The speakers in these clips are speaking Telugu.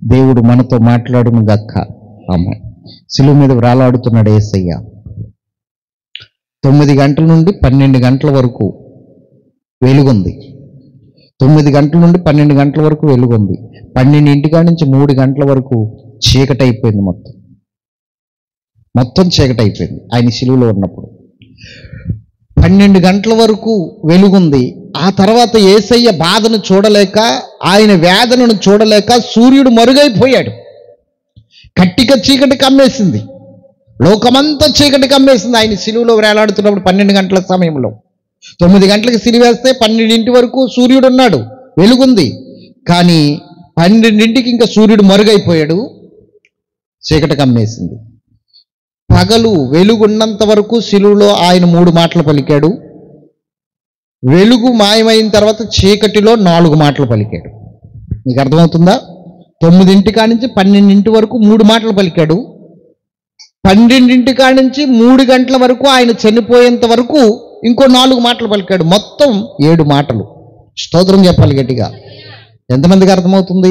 దేవుడు మనతో మాట్లాడును గక్క ఆమె సిలువ మీద వ్రాలాడుతున్నాడు ఏసయ్య తొమ్మిది గంటల నుండి పన్నెండు గంటల వరకు వెలుగుంది తొమ్మిది గంటల నుండి పన్నెండు గంటల వరకు వెలుగుంది పన్నెండింటికా నుంచి మూడు గంటల వరకు చీకటి అయిపోయింది మొత్తం మొత్తం చీకటి అయిపోయింది ఆయన సిలువలో ఉన్నప్పుడు పన్నెండు గంటల వరకు వెలుగుంది ఆ తర్వాత ఏసయ్య బాధను చూడలేక ఆయన వేదనను చూడలేక సూర్యుడు మరుగైపోయాడు కట్టిక చీకటి కమ్మేసింది లోకమంతా చీకటి కమ్మేసింది ఆయన సిలువలో వేలాడుతున్నప్పుడు పన్నెండు గంటల సమయంలో తొమ్మిది గంటలకు సిలివేస్తే పన్నెండింటి వరకు సూర్యుడు ఉన్నాడు వెలుగుంది కానీ పన్నెండింటికి ఇంకా సూర్యుడు మరుగైపోయాడు చీకటి కమ్మేసింది పగలు వెలుగున్నంత వరకు సిలువలో ఆయన మూడు మాటలు పలికాడు వెలుగు మాయమైన తర్వాత చీకటిలో నాలుగు మాటలు పలికాడు మీకు అర్థమవుతుందా తొమ్మిదింటి కాడి నుంచి పన్నెండింటి వరకు మూడు మాటలు పలికాడు పన్నెండింటి కాడి నుంచి మూడు గంటల వరకు ఆయన చనిపోయేంత వరకు ఇంకో నాలుగు మాటలు పలికాడు మొత్తం ఏడు మాటలు స్తోత్రం చెప్పాలి గట్టిగా ఎంతమందికి అర్థమవుతుంది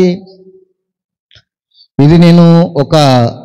ఇది నేను ఒక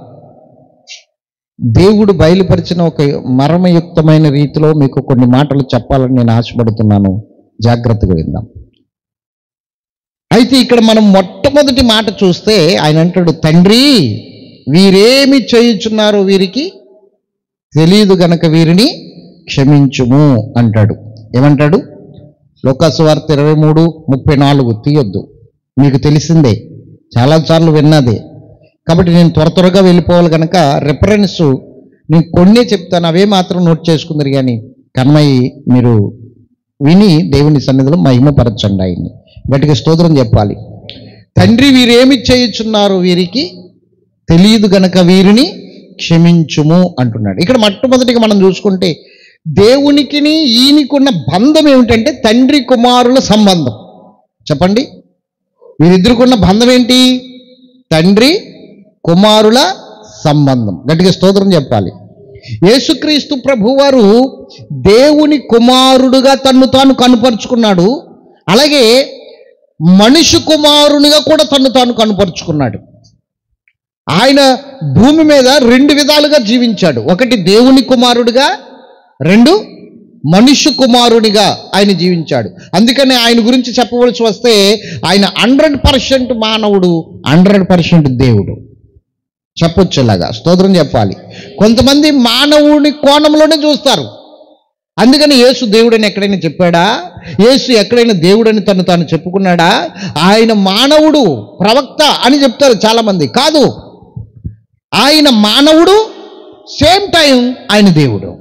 దేవుడు బయలుపరిచిన ఒక మర్మయుక్తమైన రీతిలో మీకు కొన్ని మాటలు చెప్పాలని నేను ఆశపడుతున్నాను జాగ్రత్తగా విందాం అయితే ఇక్కడ మనం మొట్టమొదటి మాట చూస్తే ఆయన అంటాడు తండ్రి వీరేమి చేయుచున్నారు వీరికి తెలియదు గనక వీరిని క్షమించుము అంటాడు ఏమంటాడు లోకాసు వార్త ఇరవై మూడు ముప్పై నాలుగు తీయొద్దు మీకు తెలిసిందే చాలాసార్లు విన్నదే కాబట్టి నేను త్వర త్వరగా వెళ్ళిపోవాలి కనుక రిఫరెన్స్ నేను కొన్నే చెప్తాను అవే మాత్రం నోట్ చేసుకుందరు కానీ కన్మయ్యి మీరు విని దేవుని సన్నిధిలో మహిమపరచండి ఆయన్ని గట్టిగా స్తోత్రం చెప్పాలి తండ్రి వీరేమి చేయుచున్నారు వీరికి తెలియదు గనక వీరిని క్షమించుము అంటున్నాడు ఇక్కడ మొట్టమొదటిగా మనం చూసుకుంటే దేవునికిని ఈయనకున్న బంధం ఏమిటంటే తండ్రి కుమారుల సంబంధం చెప్పండి వీరిద్దరికున్న బంధం ఏంటి తండ్రి కుమారుల సంబంధం గట్టిగా స్తోత్రం చెప్పాలి యేసుక్రీస్తు ప్రభువారు దేవుని కుమారుడుగా తన్ను తాను కనుపరుచుకున్నాడు అలాగే మనిషి కుమారునిగా కూడా తన్ను తాను కనుపరుచుకున్నాడు ఆయన భూమి మీద రెండు విధాలుగా జీవించాడు ఒకటి దేవుని కుమారుడిగా రెండు మనుష్య కుమారునిగా ఆయన జీవించాడు అందుకని ఆయన గురించి చెప్పవలసి వస్తే ఆయన హండ్రెడ్ పర్సెంట్ మానవుడు హండ్రెడ్ పర్సెంట్ దేవుడు చెప్పొచ్చు ఇలాగా స్తోత్రం చెప్పాలి కొంతమంది మానవుని కోణంలోనే చూస్తారు అందుకని యేసు దేవుడని ఎక్కడైనా చెప్పాడా యేసు ఎక్కడైనా దేవుడని తను తాను చెప్పుకున్నాడా ఆయన మానవుడు ప్రవక్త అని చెప్తారు చాలామంది కాదు ఆయన మానవుడు సేమ్ టైం ఆయన దేవుడు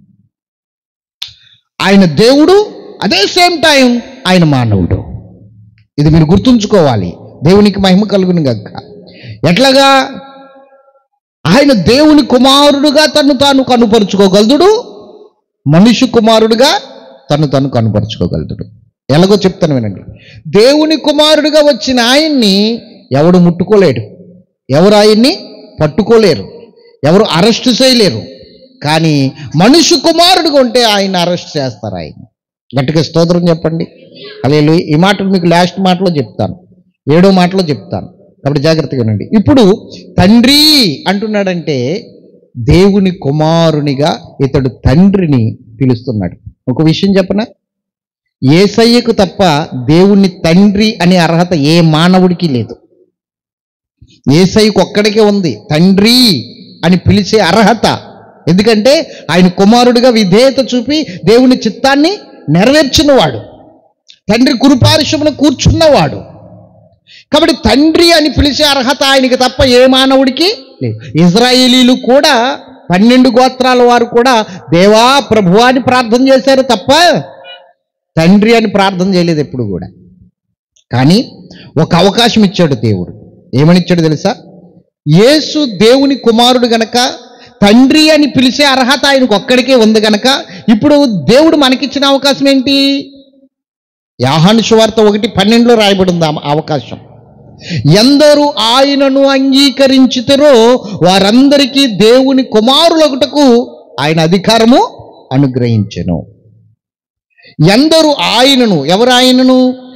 ఆయన దేవుడు అదే సేమ్ టైం ఆయన మానవుడు ఇది మీరు గుర్తుంచుకోవాలి దేవునికి మహిమ కలుగును గక్క ఎట్లాగా ఆయన దేవుని కుమారుడుగా తను తాను కనుపరుచుకోగలదుడు మనిషి కుమారుడుగా తను తను కనుపరుచుకోగలదుడు ఎలాగో చెప్తాను వినండి దేవుని కుమారుడిగా వచ్చిన ఆయన్ని ఎవడు ముట్టుకోలేడు ఎవరు ఆయన్ని పట్టుకోలేరు ఎవరు అరెస్ట్ చేయలేరు కానీ మనిషి కుమారుడుగా ఉంటే ఆయన అరెస్ట్ చేస్తారు ఆయన గట్టిగా స్తోత్రం చెప్పండి అలే ఈ మాటలు మీకు లాస్ట్ మాటలో చెప్తాను ఏడో మాటలో చెప్తాను కాబట్టి జాగ్రత్తగా వినండి ఇప్పుడు తండ్రి అంటున్నాడంటే దేవుని కుమారునిగా ఇతడు తండ్రిని పిలుస్తున్నాడు ఒక విషయం చెప్పనా ఏసయ్యకు తప్ప దేవుని తండ్రి అనే అర్హత ఏ మానవుడికి లేదు ఏసయ్యకు ఒక్కడికే ఉంది తండ్రి అని పిలిచే అర్హత ఎందుకంటే ఆయన కుమారుడిగా విధేయత చూపి దేవుని చిత్తాన్ని నెరవేర్చినవాడు తండ్రి కురుపారిశ్రమను కూర్చున్నవాడు కాబట్టి తండ్రి అని పిలిచే అర్హత ఆయనకి తప్ప ఏ మానవుడికి లేదు ఇజ్రాయేలీలు కూడా పన్నెండు గోత్రాల వారు కూడా దేవా ప్రభువా అని ప్రార్థన చేశారు తప్ప తండ్రి అని ప్రార్థన చేయలేదు ఎప్పుడు కూడా కానీ ఒక అవకాశం ఇచ్చాడు దేవుడు ఏమని ఇచ్చాడు తెలుసా యేసు దేవుని కుమారుడు గనక తండ్రి అని పిలిచే అర్హత ఆయనకు ఒక్కడికే ఉంది గనక ఇప్పుడు దేవుడు మనకిచ్చిన అవకాశం ఏంటి యాహాను సువార్త ఒకటి పన్నెండులో రాయబడింది ఆ అవకాశం ఎందరూ ఆయనను అంగీకరించుతారో వారందరికీ దేవుని కుమారులొకటకు ఆయన అధికారము అనుగ్రహించెను ఎందరు ఆయనను ఎవరు ఆయనను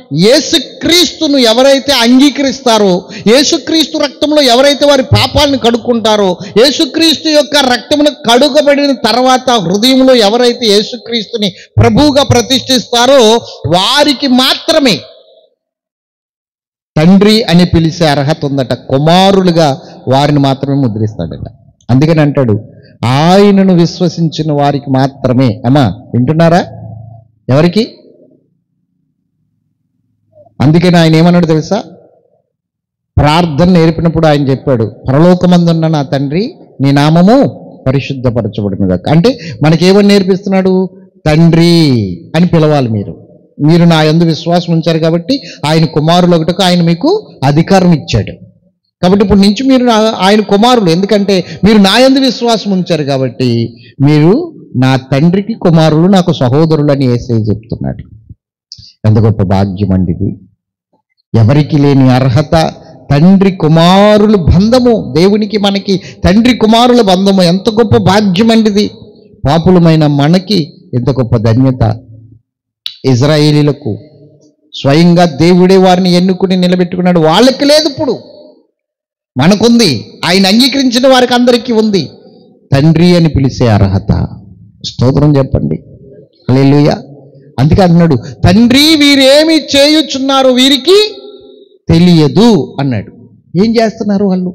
యేసుక్రీస్తును ఎవరైతే అంగీకరిస్తారో యేసుక్రీస్తు రక్తంలో ఎవరైతే వారి పాపాలను కడుక్కుంటారో యేసుక్రీస్తు యొక్క రక్తమును కడుగబడిన తర్వాత హృదయంలో ఎవరైతే యేసుక్రీస్తుని ప్రభువుగా ప్రతిష్ఠిస్తారో వారికి మాత్రమే తండ్రి అని పిలిచే అర్హత ఉందట కుమారులుగా వారిని మాత్రమే ముద్రిస్తాడట అందుకని అంటాడు ఆయనను విశ్వసించిన వారికి మాత్రమే అమ్మా వింటున్నారా ఎవరికి అందుకని ఆయన ఏమన్నాడు తెలుసా ప్రార్థన నేర్పినప్పుడు ఆయన చెప్పాడు పరలోకమందున్న నా తండ్రి నీ నామము పరిశుద్ధపరచబడిన గాక అంటే మనకేమని నేర్పిస్తున్నాడు తండ్రి అని పిలవాలి మీరు మీరు నా యందు విశ్వాసం ఉంచారు కాబట్టి ఆయన కుమారులు ఒకటకు ఆయన మీకు అధికారం ఇచ్చాడు కాబట్టి ఇప్పుడు నుంచి మీరు నా- ఆయన కుమారులు ఎందుకంటే మీరు నా యందు విశ్వాసం ఉంచారు కాబట్టి మీరు నా తండ్రికి కుమారులు నాకు సహోదరులు అని ఏసై చెప్తున్నాడు ఎంత గొప్ప భాగ్యం అండి ఇది ఎవరికి లేని అర్హత తండ్రి కుమారుల బంధము దేవునికి మనకి తండ్రి కుమారుల బంధము ఎంత గొప్ప భాగ్యం అండి ఇది పాపులమైన మనకి ఎంత గొప్ప ధన్యత ఇజ్రాయేలీలకు స్వయంగా దేవుడే వారిని ఎన్నుకుని నిలబెట్టుకున్నాడు వాళ్ళకి లేదు ఇప్పుడు మనకుంది ఆయన అంగీకరించిన వారికి అందరికీ ఉంది తండ్రి అని పిలిచే అర్హత స్తోత్రం చెప్పండి హల్లెలూయా అందుకే అంటున్నాడు తండ్రి వీరేమి చేయుచున్నారు వీరికి తెలియదు అన్నాడు ఏం చేస్తున్నారు వాళ్ళు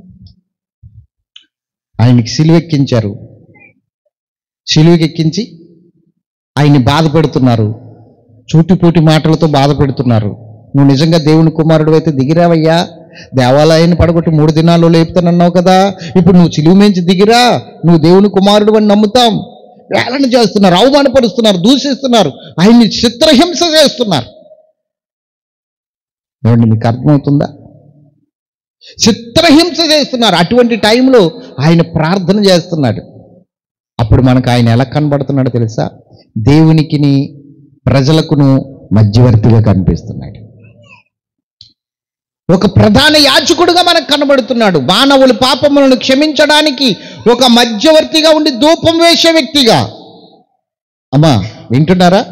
ఆయనకి సిలువెక్కించారు సిలువకెక్కించి ఆయన్ని బాధ పెడుతున్నారు చూటిపోటి మాటలతో బాధ పెడుతున్నారు నువ్వు నిజంగా దేవుని కుమారుడు అయితే దిగిరావయ్యా దేవాలయాన్ని పడగొట్టి మూడు దినాల్లో లేపుతానన్నావు కదా ఇప్పుడు నువ్వు చిలువు మించి దిగిరా నువ్వు దేవుని కుమారుడు అని నమ్ముతాం వేళన చేస్తున్నారు అవమానపరుస్తున్నారు దూషిస్తున్నారు ఆయన్ని చిత్రహింస చేస్తున్నారు ఏమండి మీకు అర్థమవుతుందా చిత్రహింస చేస్తున్నారు అటువంటి టైంలో ఆయన ప్రార్థన చేస్తున్నాడు అప్పుడు మనకు ఆయన ఎలా కనబడుతున్నాడో తెలుసా దేవునికిని ప్రజలకును మధ్యవర్తిగా కనిపిస్తున్నాడు ఒక ప్రధాన యాజకుడుగా మనకు కనబడుతున్నాడు మానవుల పాపములను క్షమించడానికి ఒక మధ్యవర్తిగా ఉండి ధూపం వేసే వ్యక్తిగా అమ్మా వింటున్నారా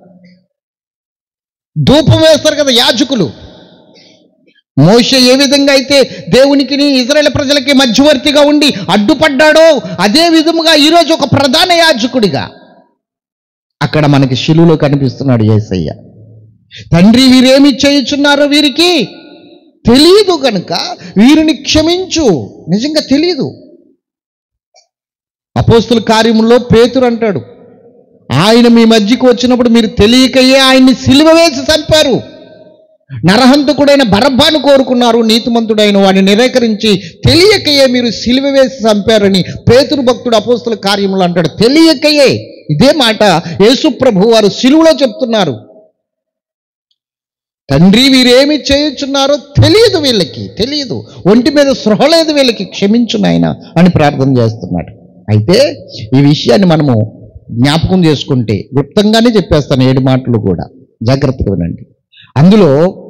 ధూపం వేస్తారు కదా యాజకులు మోషే ఏ విధంగా అయితే దేవునికి ఇజ్రాయెల్ ప్రజలకి మధ్యవర్తిగా ఉండి అడ్డుపడ్డాడో అదే విధముగా ఈరోజు ఒక ప్రధాన యాజకుడిగా అక్కడ మనకి శిలువలో కనిపిస్తున్నాడు యేసయ్య తండ్రి వీరేమి చేయుచున్నారో వీరికి తెలియదు కనుక వీరిని క్షమించు నిజంగా తెలియదు అపోస్తుల కార్యములో పేతురు అంటాడు ఆయన మీ మధ్యకు వచ్చినప్పుడు మీరు తెలియకయే ఆయన్ని సిలువ వేసి చంపారు నరహంతకుడైన బరబ్బాను కోరుకున్నారు నీతిమంతుడైన వాడిని నిరాకరించి తెలియకయే మీరు సిలువ వేసి చంపారని పేతురు భక్తుడు అపోస్తుల కార్యములు అంటాడు తెలియకయే ఇదే మాట యేసు ప్రభు వారు సిలువలో చెప్తున్నారు తండ్రి వీరేమి చేయుచున్నారో తెలియదు వీళ్ళకి తెలియదు ఒంటి మీద సృహ లేదు వీళ్ళకి క్షమించు నాయన అని ప్రార్థన చేస్తున్నాడు అయితే ఈ విషయాన్ని మనము జ్ఞాపకం చేసుకుంటే గుప్తంగానే చెప్పేస్తాను ఏడు మాటలు కూడా జాగ్రత్తగా వినండి అందులో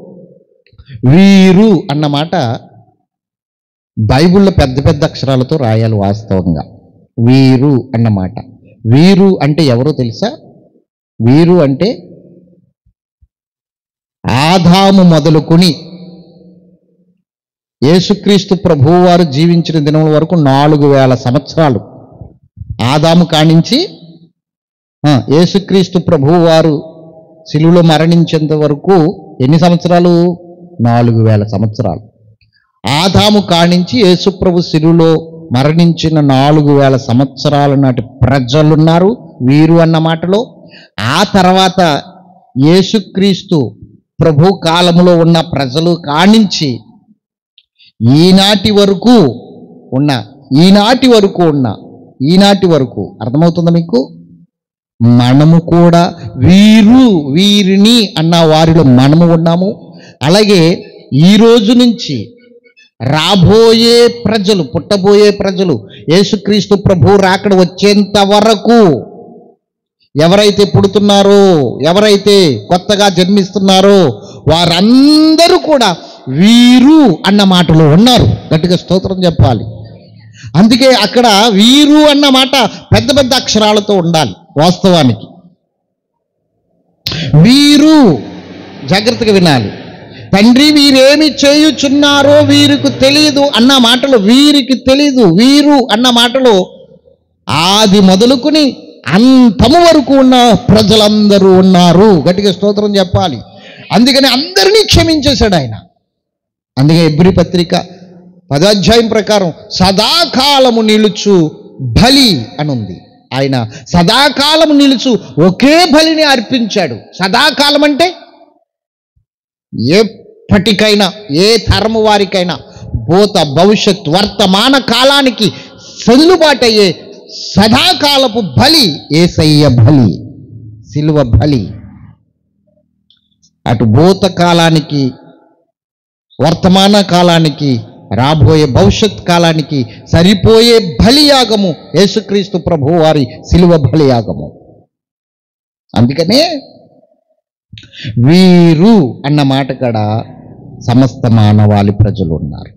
వీరు అన్న మాట బైబిల్లో పెద్ద పెద్ద అక్షరాలతో రాయాలి వాస్తవంగా వీరు అన్న మాట వీరు అంటే ఎవరో తెలుసా వీరు అంటే ఆదాము మొదలుకొని యేసుక్రీస్తు ప్రభువారు జీవించిన దినం వరకు నాలుగు వేల సంవత్సరాలు ఆదాము కానించి ఆ, యేసుక్రీస్తు ప్రభువారు శిలువలో మరణించేంత వరకు ఎన్ని సంవత్సరాలు నాలుగు వేల సంవత్సరాలు ఆదాము కానించి యేసుప్రభు శిలువలో మరణించిన నాలుగు వేల సంవత్సరాల నాటి ప్రజలున్నారు వీరు అన్న మాటలో ఆ తర్వాత యేసుక్రీస్తు ప్రభు కాలములో ఉన్న ప్రజలు కానించి ఈనాటి వరకు ఉన్న ఈనాటి వరకు ఉన్న ఈనాటి వరకు అర్థమవుతుందా మీకు మనము కూడా వీరు వీరిని అన్న వారిలో మనము ఉన్నాము అలాగే ఈ రోజు నుంచి రాబోయే ప్రజలు పుట్టబోయే ప్రజలు యేసుక్రీస్తు ప్రభు రాకడ వచ్చేంత వరకు ఎవరైతే పుడుతున్నారో ఎవరైతే కొత్తగా జన్మిస్తున్నారో వారందరూ కూడా వీరు అన్న మాటలో ఉన్నారు గట్టిగా స్తోత్రం చెప్పాలి అందుకే అక్కడ వీరు అన్న మాట పెద్ద పెద్ద అక్షరాలతో ఉండాలి వాస్తవానికి వీరు జాగ్రత్తగా వినాలి తండ్రి వీరేమి చేయుచున్నారో వీరికి తెలియదు అన్న మాటలు వీరికి తెలియదు వీరు అన్న మాటలు ఆది మొదలుకుని అంతము వరకు ఉన్న ప్రజలందరూ ఉన్నారు గట్టిగా స్తోత్రం చెప్పాలి అందుకని అందరినీ క్షమించేశాడు ఆయన అందుకే ఎబ్రి పత్రిక పదాధ్యాయం ప్రకారం సదాకాలము నిలుచు బలి అని ఉంది ఆయన సదాకాలము నిలుచు ఒకే బలిని అర్పించాడు సదాకాలం అంటే ఎప్పటికైనా ఏ తరము వారికైనా భూత భవిష్యత్ వర్తమాన కాలానికి చెల్లుబాటు అయ్యే సదాకాలపు బలి ఏసయ్య బలి సిలువ బలి అటు భూత కాలానికి వర్తమాన కాలానికి రాబోయే భవిష్యత్ కాలానికి సరిపోయే బలియాగము యేసుక్రీస్తు ప్రభు వారి సిలువ బలియాగము అందుకనే వీరు అన్న మాట కాడ సమస్త మానవాళి ప్రజలు ఉన్నారు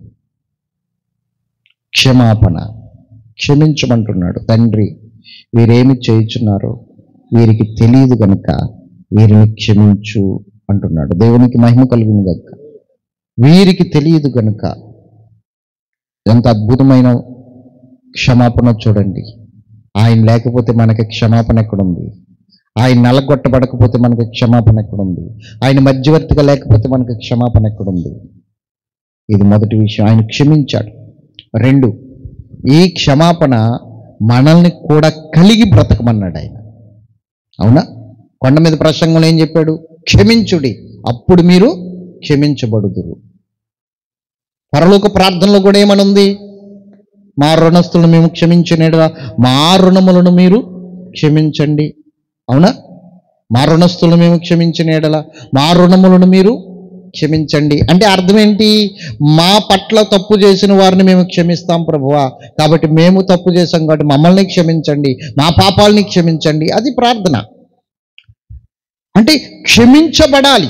క్షమాపణ క్షమించమంటున్నాడు తండ్రి వీరేమి చేయుచున్నారో వీరికి తెలియదు గనుక వీరిని క్షమించు అంటున్నాడు దేవునికి మహిమ కలుగును గనుక వీరికి తెలియదు గనుక ఎంత అద్భుతమైన క్షమాపణ చూడండి ఆయన లేకపోతే మనకి క్షమాపణ ఎక్కడుంది ఆయన నలగొట్టబడకపోతే మనకి క్షమాపణ ఎక్కడుంది ఆయన మధ్యవర్తిగా లేకపోతే మనకి క్షమాపణ ఎక్కడుంది ఇది మొదటి విషయం ఆయన క్షమించాడు రెండు ఈ క్షమాపణ మనల్ని కూడా కలిగి బ్రతకమన్నాడు ఆయన అవునా కొండ మీద ప్రసంగంలో ఏం చెప్పాడు క్షమించుడి అప్పుడు మీరు క్షమించబడుదురు పరలోక ప్రార్థనలో కూడా ఏమనుంది మా రుణస్తులను మేము క్షమించినడుగా మా రుణములను మీరు క్షమించండి అవునా మా రుణస్తులను మేము క్షమించిన ఎడల మా రుణములను మీరు క్షమించండి అంటే అర్థం ఏంటి మా పట్ల తప్పు చేసిన వారిని మేము క్షమిస్తాం ప్రభువా కాబట్టి మేము తప్పు చేసాం కాబట్టి మమ్మల్ని క్షమించండి మా పాపాలని క్షమించండి అది ప్రార్థన అంటే క్షమించబడాలి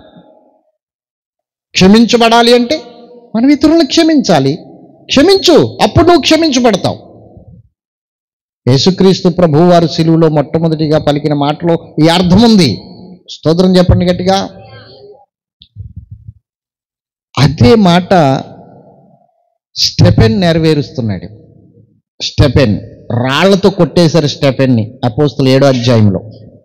క్షమించబడాలి అంటే మనం ఇతరులను క్షమించాలి క్షమించు అప్పుడు నువ్వు క్షమించబడతావు యేసుక్రీస్తు ప్రభు వారు సిలువలో మొట్టమొదటిగా పలికిన మాటలో ఈ అర్థం ఉంది స్తోత్రం చెప్పండి గట్టిగా అదే మాట స్టెపెన్ నెరవేరుస్తున్నాడు స్టెపెన్ రాళ్లతో కొట్టేశారు స్టెపెన్ని అపోస్తులు ఏడో అధ్యాయంలో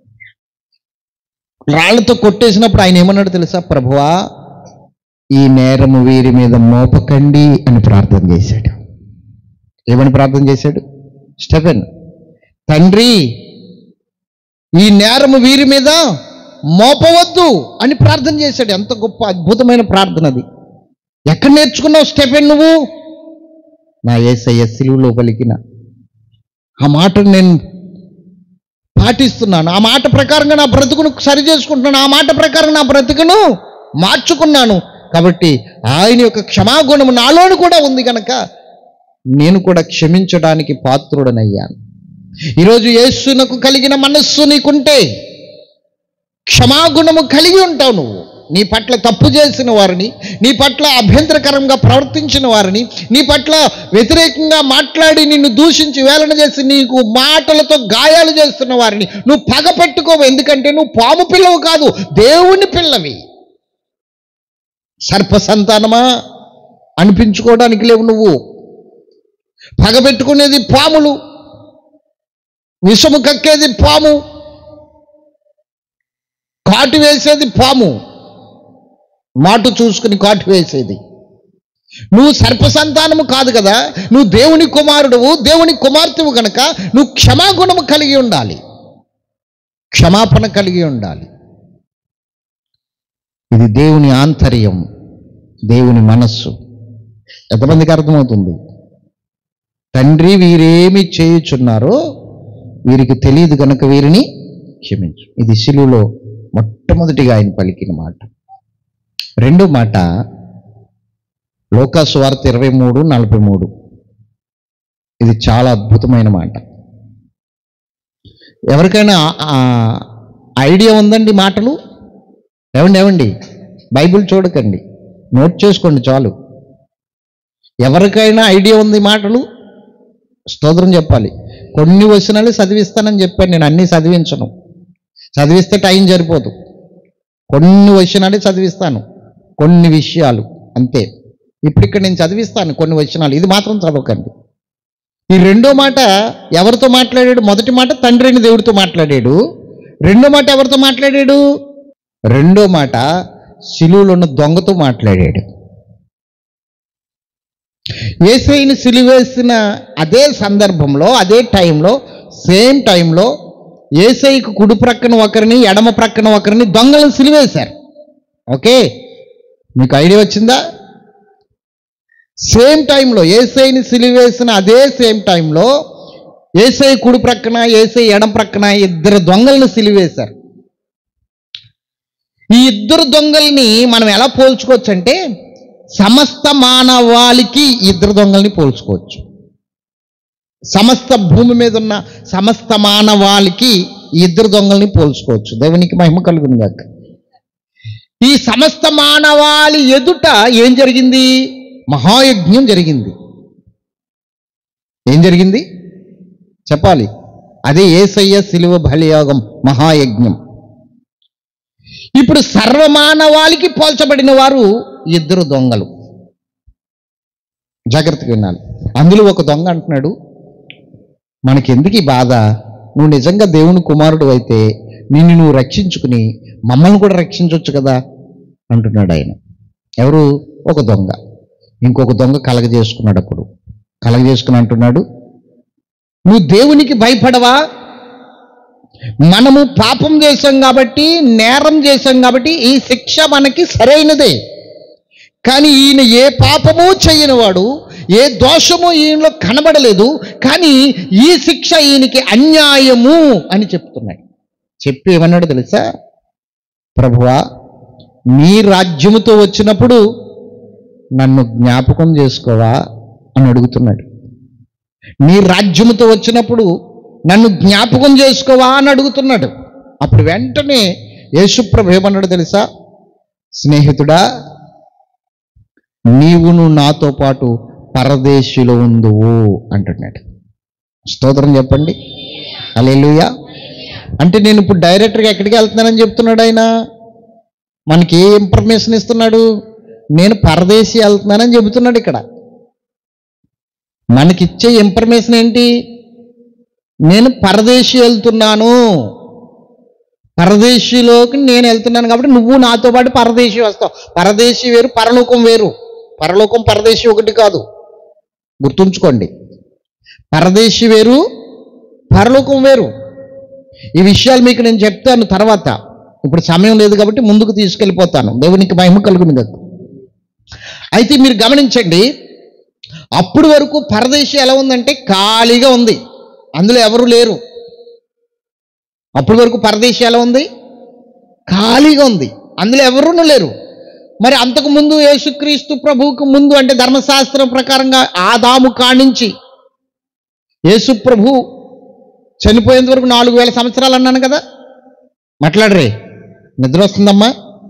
రాళ్లతో కొట్టేసినప్పుడు ఆయన ఏమన్నాడు తెలుసా ప్రభువా ఈ నేరము వీరి మీద మోపకండి అని ప్రార్థన చేశాడు ఏమని ప్రార్థన చేశాడు స్టెఫెన్ తండ్రి ఈ నేరము వీరి మీద మోపవద్దు అని ప్రార్థన చేశాడు ఎంత గొప్ప అద్భుతమైన ప్రార్థన అది ఎక్కడ నేర్చుకున్నావు స్టెఫెన్ నువ్వు నా ఏసయ్య సిలువులో పలికిన ఆ మాటను నేను పాటిస్తున్నాను ఆ మాట ప్రకారంగా నా బ్రతుకును సరి చేసుకుంటున్నాను ఆ మాట ప్రకారం నా బ్రతుకును మార్చుకున్నాను కాబట్టి ఆయన యొక్క క్షమాగుణము నాలోను కూడా ఉంది కనుక నేను కూడా క్షమించడానికి పాత్రుడనయ్యాను ఈరోజు యేసునకు కలిగిన మనస్సు నీకుంటే క్షమాగుణము కలిగి ఉంటావు నువ్వు నీ పట్ల తప్పు చేసిన వారిని నీ పట్ల అభ్యంతరకరంగా ప్రవర్తించిన వారిని నీ పట్ల వ్యతిరేకంగా మాట్లాడి నిన్ను దూషించి వేలన చేసి నీకు మాటలతో గాయాలు చేస్తున్న వారిని నువ్వు పగ పెట్టుకోవు ఎందుకంటే నువ్వు పాము పిల్లవు కాదు దేవుని పిల్లవి సర్ప సంతానమా అనిపించుకోవడానికి లేవు నువ్వు పగబెట్టుకునేది పాములు విషము కక్కేది పాము కాటు వేసేది పాము మాటు చూసుకుని కాటు వేసేది నువ్వు సర్ప సంతానము కాదు కదా నువ్వు దేవుని కుమారుడువు దేవుని కుమార్తెవు గనక నువ్వు క్షమాగుణము కలిగి ఉండాలి క్షమాపణ కలిగి ఉండాలి ఇది దేవుని ఆంతర్యం దేవుని మనస్సు ఎంతమందికి అర్థమవుతుంది తండ్రి వీరేమి చేయుచున్నారో వీరికి తెలియదు కనుక వీరిని క్షమించు ఇది శిలువలో మొట్టమొదటిగా ఆయన పలికిన మాట రెండో మాట లోకాసు వార్త ఇరవై మూడు నలభై మూడు ఇది చాలా అద్భుతమైన మాట ఎవరికైనా ఆ ఐడియా ఉందండి మాటలు ఏమండి ఏమండి బైబిల్ చూడకండి నోట్ చేసుకోండి చాలు ఎవరికైనా ఐడియా ఉంది మాటలు స్తోత్రం చెప్పాలి కొన్ని వచనాలు చదివిస్తానని చెప్పాను నేను అన్నీ చదివించను చదివిస్తే టైం సరిపోదు కొన్ని వచనాలే చదివిస్తాను కొన్ని విషయాలు అంతే ఇప్పుడు ఇక్కడ నేను చదివిస్తాను కొన్ని వచనాలు ఇది మాత్రం చదవకండి ఈ రెండో మాట ఎవరితో మాట్లాడాడు మొదటి మాట తండ్రి అయిన దేవుడితో మాట్లాడాడు రెండో మాట ఎవరితో మాట్లాడాడు రెండో మాట సిలువలో ఉన్న దొంగతో మాట్లాడాడు ఏసైని సిలువేసిన అదే సందర్భంలో అదే టైంలో సేమ్ టైంలో ఏసైకి కుడి ప్రక్కన ఒకరిని ఎడమ ప్రక్కన ఒకరిని దొంగలను సిలివేశారు ఓకే మీకు ఐడియా వచ్చిందా సేమ్ టైంలో ఏసైని సిలివేసిన అదే సేమ్ టైంలో ఏసై కుడి ప్రక్కన ఏసై ఎడం ప్రక్కన ఇద్దరు దొంగలను సిలివేశారు ఈ ఇద్దరు దొంగల్ని మనం ఎలా పోల్చుకోవచ్చు అంటే సమస్త మానవాళికి ఈ ఇద్దరు దొంగల్ని పోల్చుకోవచ్చు సమస్త భూమి మీద ఉన్న సమస్త మానవాళికి ఈ ఇద్దరు దొంగల్ని పోల్చుకోవచ్చు దేవునికి మహిమ కలుగును గాక ఈ సమస్త మానవాళి ఎదుట ఏం జరిగింది మహాయజ్ఞం జరిగింది ఏం జరిగింది చెప్పాలి అదే ఏసయ్య శిలువ బలియోగం మహాయజ్ఞం ఇప్పుడు సర్వమానవాళికి పోల్చబడిన వారు ఇద్దరు దొంగలు జాగ్రత్తగా వినాలి అందులో ఒక దొంగ అంటున్నాడు మనకెందుకు ఈ బాధ నువ్వు నిజంగా దేవుని కుమారుడు అయితే నిన్ను నువ్వు రక్షించుకుని మమ్మల్ని కూడా రక్షించవచ్చు కదా అంటున్నాడు ఆయన ఎవరు ఒక దొంగ ఇంకొక దొంగ కలగజేసుకున్నాడు అప్పుడు కలగజేసుకుని అంటున్నాడు నువ్వు దేవునికి భయపడవా మనము పాపం చేశాం కాబట్టి నేరం చేశాం కాబట్టి ఈ శిక్ష మనకి సరైనదే కానీ ఈయన ఏ పాపము చేయనివాడు ఏ దోషము ఈయనలో కనబడలేదు కానీ ఈ శిక్ష ఈయనకి అన్యాయము అని చెప్తున్నాడు చెప్పి ఏమన్నాడు తెలుసా ప్రభువా నీ రాజ్యముతో వచ్చినప్పుడు నన్ను జ్ఞాపకం చేసుకోవా అని అడుగుతున్నాడు నీ రాజ్యముతో వచ్చినప్పుడు నన్ను జ్ఞాపకం చేసుకోవా అని అడుగుతున్నాడు అప్పుడు వెంటనే యేసుప్రభు ఏమన్నాడు తెలుసా స్నేహితుడా నీవును నాతో పాటు పరదేశిలో ఉందువు అంటున్నాడు స్తోత్రం చెప్పండి అలెలుయా అంటే నేను ఇప్పుడు డైరెక్టర్గా ఎక్కడికి వెళ్తున్నానని చెప్తున్నాడు ఆయన మనకి ఏ ఇన్ఫర్మేషన్ ఇస్తున్నాడు నేను పరదేశీ వెళ్తున్నానని చెబుతున్నాడు ఇక్కడ మనకిచ్చే ఇన్ఫర్మేషన్ ఏంటి నేను పరదేశీ వెళ్తున్నాను పరదేశీలోకి నేను వెళ్తున్నాను కాబట్టి నువ్వు నాతో పాటు పరదేశీ వస్తావు పరదేశీ వేరు పరలోకం వేరు పరలోకం పరదేశీ ఒకటి కాదు గుర్తుంచుకోండి పరదేశీ వేరు పరలోకం వేరు ఈ విషయాలు మీకు నేను చెప్తాను తర్వాత ఇప్పుడు సమయం లేదు కాబట్టి ముందుకు తీసుకెళ్ళిపోతాను దేవునికి మహిమ కలుగును కదా అయితే మీరు గమనించండి అప్పుడు వరకు పరదేశీ ఎలా ఉందంటే ఖాళీగా ఉంది అందులో ఎవరు లేరు అప్పటి వరకు పరదేశీ ఎలా ఉంది ఖాళీగా ఉంది అందులో ఎవరూ లేరు మరి అంతకు ముందు యేసుక్రీస్తు ప్రభువుకు ముందు అంటే ధర్మశాస్త్రం ప్రకారంగా ఆదాము కానించి యేసు ప్రభు చనిపోయేంత వరకు నాలుగు వేల సంవత్సరాలు అన్నాను కదా మాట్లాడరే నిద్ర వస్తుందమ్మా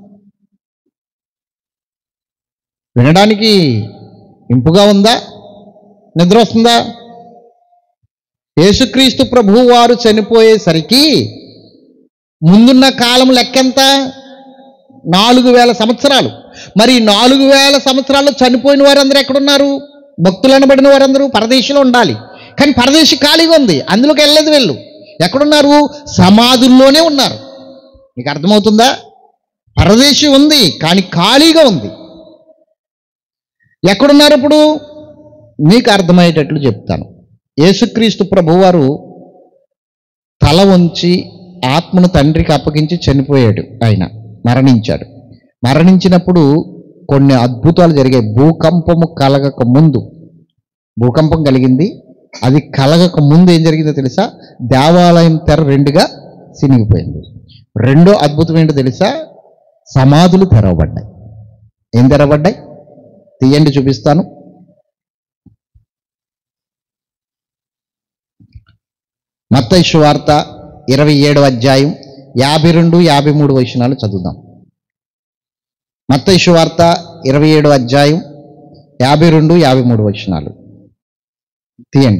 వినడానికి ఇంపుగా ఉందా నిద్ర వస్తుందా యేసుక్రీస్తు ప్రభు వారు చనిపోయేసరికి ముందున్న కాలం లెక్కెంత నాలుగు వేల సంవత్సరాలు మరి ఈ నాలుగు వేల సంవత్సరాల్లో చనిపోయిన వారందరూ ఎక్కడున్నారు భక్తులు అనబడిన వారందరూ పరదేశంలో ఉండాలి కానీ పరదేశి ఖాళీగా ఉంది అందులోకి వెళ్ళలేదు వెళ్ళు ఎక్కడున్నారు సమాధుల్లోనే ఉన్నారు మీకు అర్థమవుతుందా పరదేశి ఉంది కానీ ఖాళీగా ఉంది ఎక్కడున్నారు ఇప్పుడు మీకు అర్థమయ్యేటట్లు చెప్తాను యేసుక్రీస్తు ప్రభువారు తల వంచి ఆత్మను తండ్రికి అప్పగించి చనిపోయాడు ఆయన మరణించాడు మరణించినప్పుడు కొన్ని అద్భుతాలు జరిగాయి భూకంపము కలగక ముందు భూకంపం కలిగింది అది కలగక ముందు ఏం జరిగిందో తెలుసా దేవాలయం తెర రెండుగా సినిగిపోయింది రెండో అద్భుతం ఏంటో తెలుసా సమాధులు తెరవబడ్డాయి ఏం తెరవబడ్డాయి తీయండి చూపిస్తాను మత్తయి వార్త ఇరవై ఏడవ అధ్యాయం యాభై రెండు యాభై మూడు వచనాలు చదువుదాం మత్తయి వార్త ఇరవై ఏడవ అధ్యాయం యాభై రెండు యాభై మూడు వచనాలు తీయండి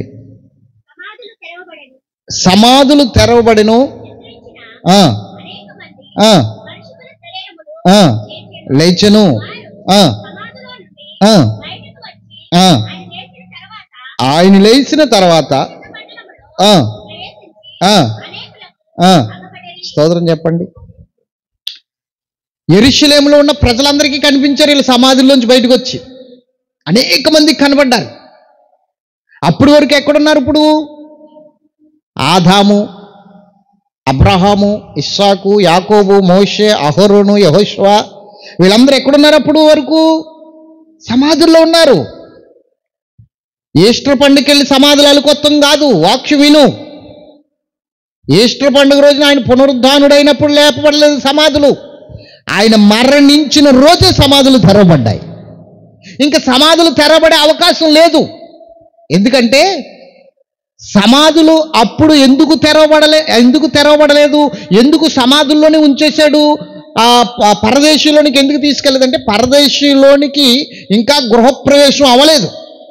సమాధులు తెరవబడెను సమాధులు తెరవబడిను నిద్రించిన ఆ, అనేక మంది ఆ, మనుషులు తెలియని ఆ, లేచెను ఆ, సమాధిలో నుండి ఆ, బయటకు వచ్చి ఆ. ఆయన లేచిన తర్వాత ఆయన లేచిన తర్వాత మండలంలో ఆ, ప్రవేశించి ఆ, అనేకులకు ఆ. అగపడేది స్తోత్రం చెప్పండి ఎరుషలేములో ఉన్న ప్రజలందరికీ కనిపించారు వీళ్ళు సమాధుల్లోంచి బయటకు వచ్చి అనేక మందికి కనబడ్డారు అప్పటి వరకు ఎక్కడున్నారు ఇప్పుడు ఆదాము అబ్రహాము ఇస్సాకు యాకోబు మోషే అహరోను యహోష్వా వీళ్ళందరూ ఎక్కడున్నారు అప్పుడు వరకు సమాధుల్లో ఉన్నారు ఈస్టర్ పండుగకెళ్ళి సమాధులు అలుకొత్తం కాదు వాక్షు విను ఈస్టర్ పండుగ రోజున ఆయన పునరుద్ధానుడైనప్పుడు లేపబడలేదు సమాధులు ఆయన మరణించిన రోజే సమాధులు తెరవబడ్డాయి ఇంకా సమాధులు తెరవబడే అవకాశం లేదు ఎందుకంటే సమాధులు అప్పుడు ఎందుకు తెరవబడలే ఎందుకు తెరవబడలేదు ఎందుకు సమాధుల్లోనే ఉంచేశాడు ఆ ప- పరదేశీలోనికి ఎందుకు తీసుకెళ్ళలేదంటే పరదేశీలోనికి ఇంకా గృహప్రవేశం అవ్వలేదు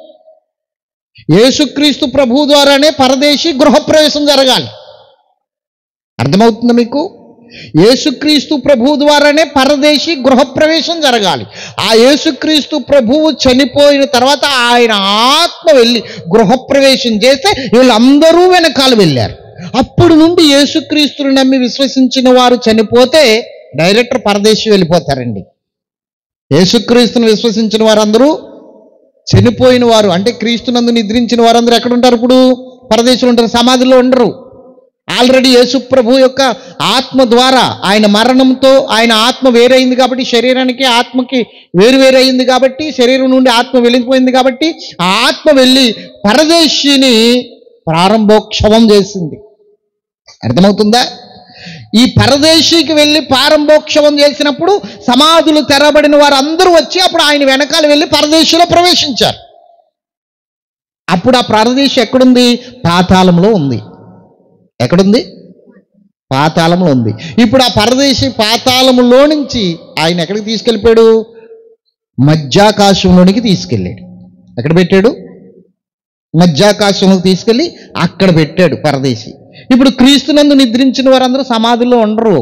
యేసుక్రీస్తు ప్రభు ద్వారానే పరదేశీ గృహప్రవేశం జరగాలి అర్థమవుతుందా మీకు యేసుక్రీస్తు ప్రభు ద్వారానే పరదేశీ గృహప్రవేశం జరగాలి ఆ యేసుక్రీస్తు ప్రభువు చనిపోయిన తర్వాత ఆయన ఆత్మ వెళ్ళి గృహప్రవేశం చేస్తే వీళ్ళందరూ వెనకాల వెళ్ళారు అప్పుడు నుండి యేసుక్రీస్తుని నమ్మి విశ్వసించిన వారు చనిపోతే డైరెక్టర్ పరదేశీ వెళ్ళిపోతారండి యేసుక్రీస్తుని విశ్వసించిన వారందరూ చనిపోయిన వారు అంటే క్రీస్తునందు నిద్రించిన వారందరూ ఎక్కడ ఉంటారు ఇప్పుడు పరదేశంలో ఉంటారు సమాధిలో ఉండరు ఆల్రెడీ యేసు ప్రభు యొక్క ఆత్మ ద్వారా ఆయన మరణంతో ఆయన ఆత్మ వేరైంది కాబట్టి శరీరానికి ఆత్మకి వేరు వేరైంది కాబట్టి శరీరం నుండి ఆత్మ వెళ్ళిపోయింది కాబట్టి ఆ ఆత్మ వెళ్ళి పరదేశిని ప్రారంభోక్షవం చేసింది అర్థమవుతుందా ఈ పరదేశీకి వెళ్ళి ప్రారంభోక్షవం చేసినప్పుడు సమాధులు తెరబడిన వారు అందరూ వచ్చి అప్పుడు ఆయన వెనకాల వెళ్ళి పరదేశంలో ప్రవేశించారు అప్పుడు ఆ పరదేశి ఎక్కడుంది పాతాళంలో ఉంది ఎక్కడుంది పాతాళంలో ఉంది ఇప్పుడు ఆ పరదేశి పాతాళములో నుంచి ఆయన ఎక్కడికి తీసుకెళ్ళిపోయాడు మధ్యాకాశంలోనికి తీసుకెళ్ళాడు ఎక్కడ పెట్టాడు మధ్యాకాశంలోకి తీసుకెళ్ళి అక్కడ పెట్టాడు పరదేశి ఇప్పుడు క్రీస్తునందు నిద్రించిన వారందరూ సమాధిలో ఉండరు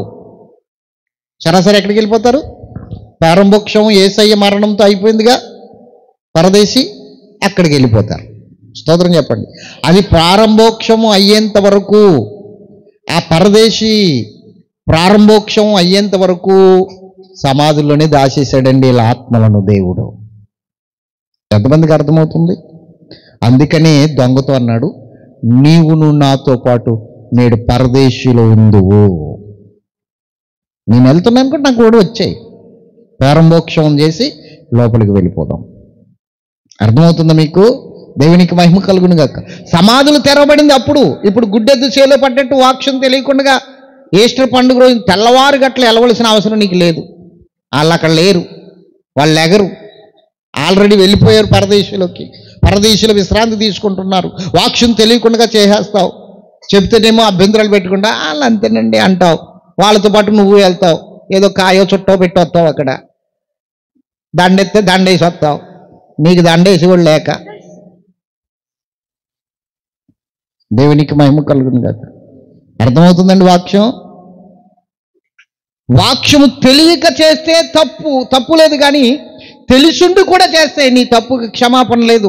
సరాసరి ఎక్కడికి వెళ్ళిపోతారు ప్రారంభోక్షం ఏసయ్య మరణంతో అయిపోయిందిగా పరదేశి అక్కడికి వెళ్ళిపోతారు స్తోత్రం చెప్పండి అది ప్రారంభోక్షము అయ్యేంత వరకు ఆ పరదేశి ప్రారంభోక్షం అయ్యేంత వరకు సమాధుల్లోనే దాచేశాడండి ఇలా ఆత్మలను దేవుడు ఎంతమందికి అర్థమవుతుంది అందుకనే దొంగతో అన్నాడు నీవును నాతో పాటు నేడు పరదేశిలో ఉందువు నేను వెళ్తున్నాను అనుకుంటే నాకు కూడా వచ్చాయి ప్రారంభోక్షం చేసి లోపలికి వెళ్ళిపోదాం అర్థమవుతుందా మీకు దేవునికి మహిమ కలుగును గాక సమాధులు తెరవబడింది అప్పుడు ఇప్పుడు గుడ్డెద్దు చేలో పడ్డట్టు వాక్యం తెలియకుండా ఈస్టర్ పండుగ రోజు తెల్లవారు గట్ల వెళ్ళవలసిన అవసరం నీకు లేదు వాళ్ళు అక్కడ లేరు వాళ్ళు ఎగరు ఆల్రెడీ వెళ్ళిపోయారు పరదేశంలోకి పరదేశంలో విశ్రాంతి తీసుకుంటున్నారు వాక్యం తెలియకుండా చేసేస్తావు చెప్తేనేమో అభ్యంతరాలు పెట్టుకుంటా వాళ్ళు అంతేనండి అంటావు వాళ్ళతో పాటు నువ్వు వెళ్తావు ఏదో కాయో చుట్టో పెట్టి వస్తావు అక్కడ దండెత్తే దండేసి వస్తావు నీకు దండేసి కూడా లేక దేవునికి మహిమ కలుగును కాక అర్థమవుతుందండి వాక్యం వాక్యము తెలియక చేస్తే తప్పు తప్పు లేదు కానీ తెలిసిండు కూడా చేస్తే నీ తప్పుకి క్షమాపణ లేదు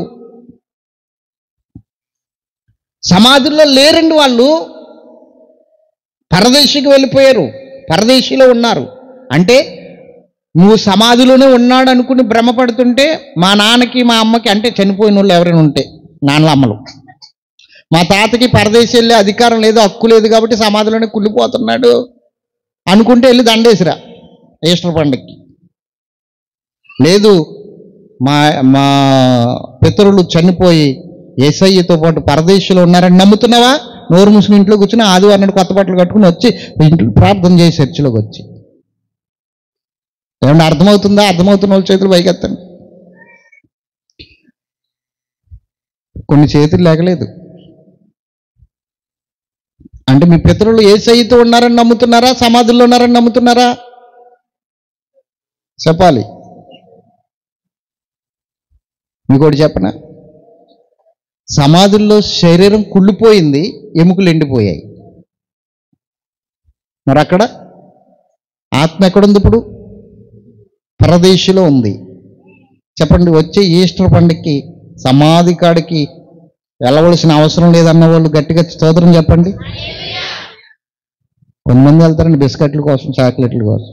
సమాధుల్లో లేరండి వాళ్ళు పరదేశికి వెళ్ళిపోయారు పరదేశీలో ఉన్నారు అంటే నువ్వు సమాధిలోనే ఉన్నాడు అనుకుని భ్రమపడుతుంటే మా నాన్నకి మా అమ్మకి అంటే చనిపోయిన వాళ్ళు ఎవరైనా ఉంటే నాన్నల అమ్మలు మా తాతకి పరదేశీ వెళ్ళే అధికారం లేదు హక్కు లేదు కాబట్టి సమాధిలోనే కుళ్ళిపోతున్నాడు అనుకుంటే వెళ్ళి దండేసిరా ఈస్టర్ పండుగకి లేదు మా మా పితరులు చనిపోయి ఏసయ్యతో పాటు పరదేశంలో ఉన్నారని నమ్ముతున్నావా నోరు మూసుకుని ఇంట్లో కూర్చుని ఆదివారం నాడు కొత్త బట్టలు కట్టుకుని వచ్చి ఇంట్లో ప్రార్థన చేసి చర్చిలోకి వచ్చి ఏమన్నా అర్థమవుతుందా అర్థమవుతున్న వాళ్ళ చేతులు పైకెత్తండి కొన్ని చేతులు లేకలేదు అంటే మీ పితరులు ఏ సైతో ఉన్నారని నమ్ముతున్నారా సమాధుల్లో ఉన్నారని నమ్ముతున్నారా చెప్పాలి మీకోటి చెప్పనా సమాధుల్లో శరీరం కుళ్ళిపోయింది ఎముకలు ఎండిపోయాయి మరి అక్కడ ఆత్మ ఎక్కడుంది ఇప్పుడు పరదేశిలో ఉంది చెప్పండి వచ్చే ఈస్టర్ పండుగకి సమాధి కాడికి వెళ్ళవలసిన అవసరం లేదన్న వాళ్ళు గట్టిగా స్తోత్రం చెప్పండి కొంతమంది వెళ్తారండి బిస్కెట్ల కోసం చాక్లెట్ల కోసం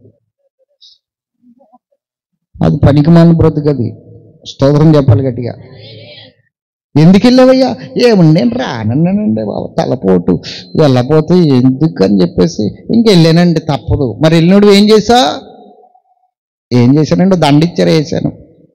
అది పనికి మాలిన బ్రతుకు అది స్తోత్రం చెప్పాలి గట్టిగా ఎందుకు వెళ్ళావయ్యా ఏముంది నేను రానన్నానండి బాబు తలపోటు వెళ్ళపోతే ఎందుకని చెప్పేసి ఇంకెళ్ళానండి తప్పదు మరి వెళ్ళినోడు ఏం చేసా ఏం చేశానండి దండిచ్చారు వేసాను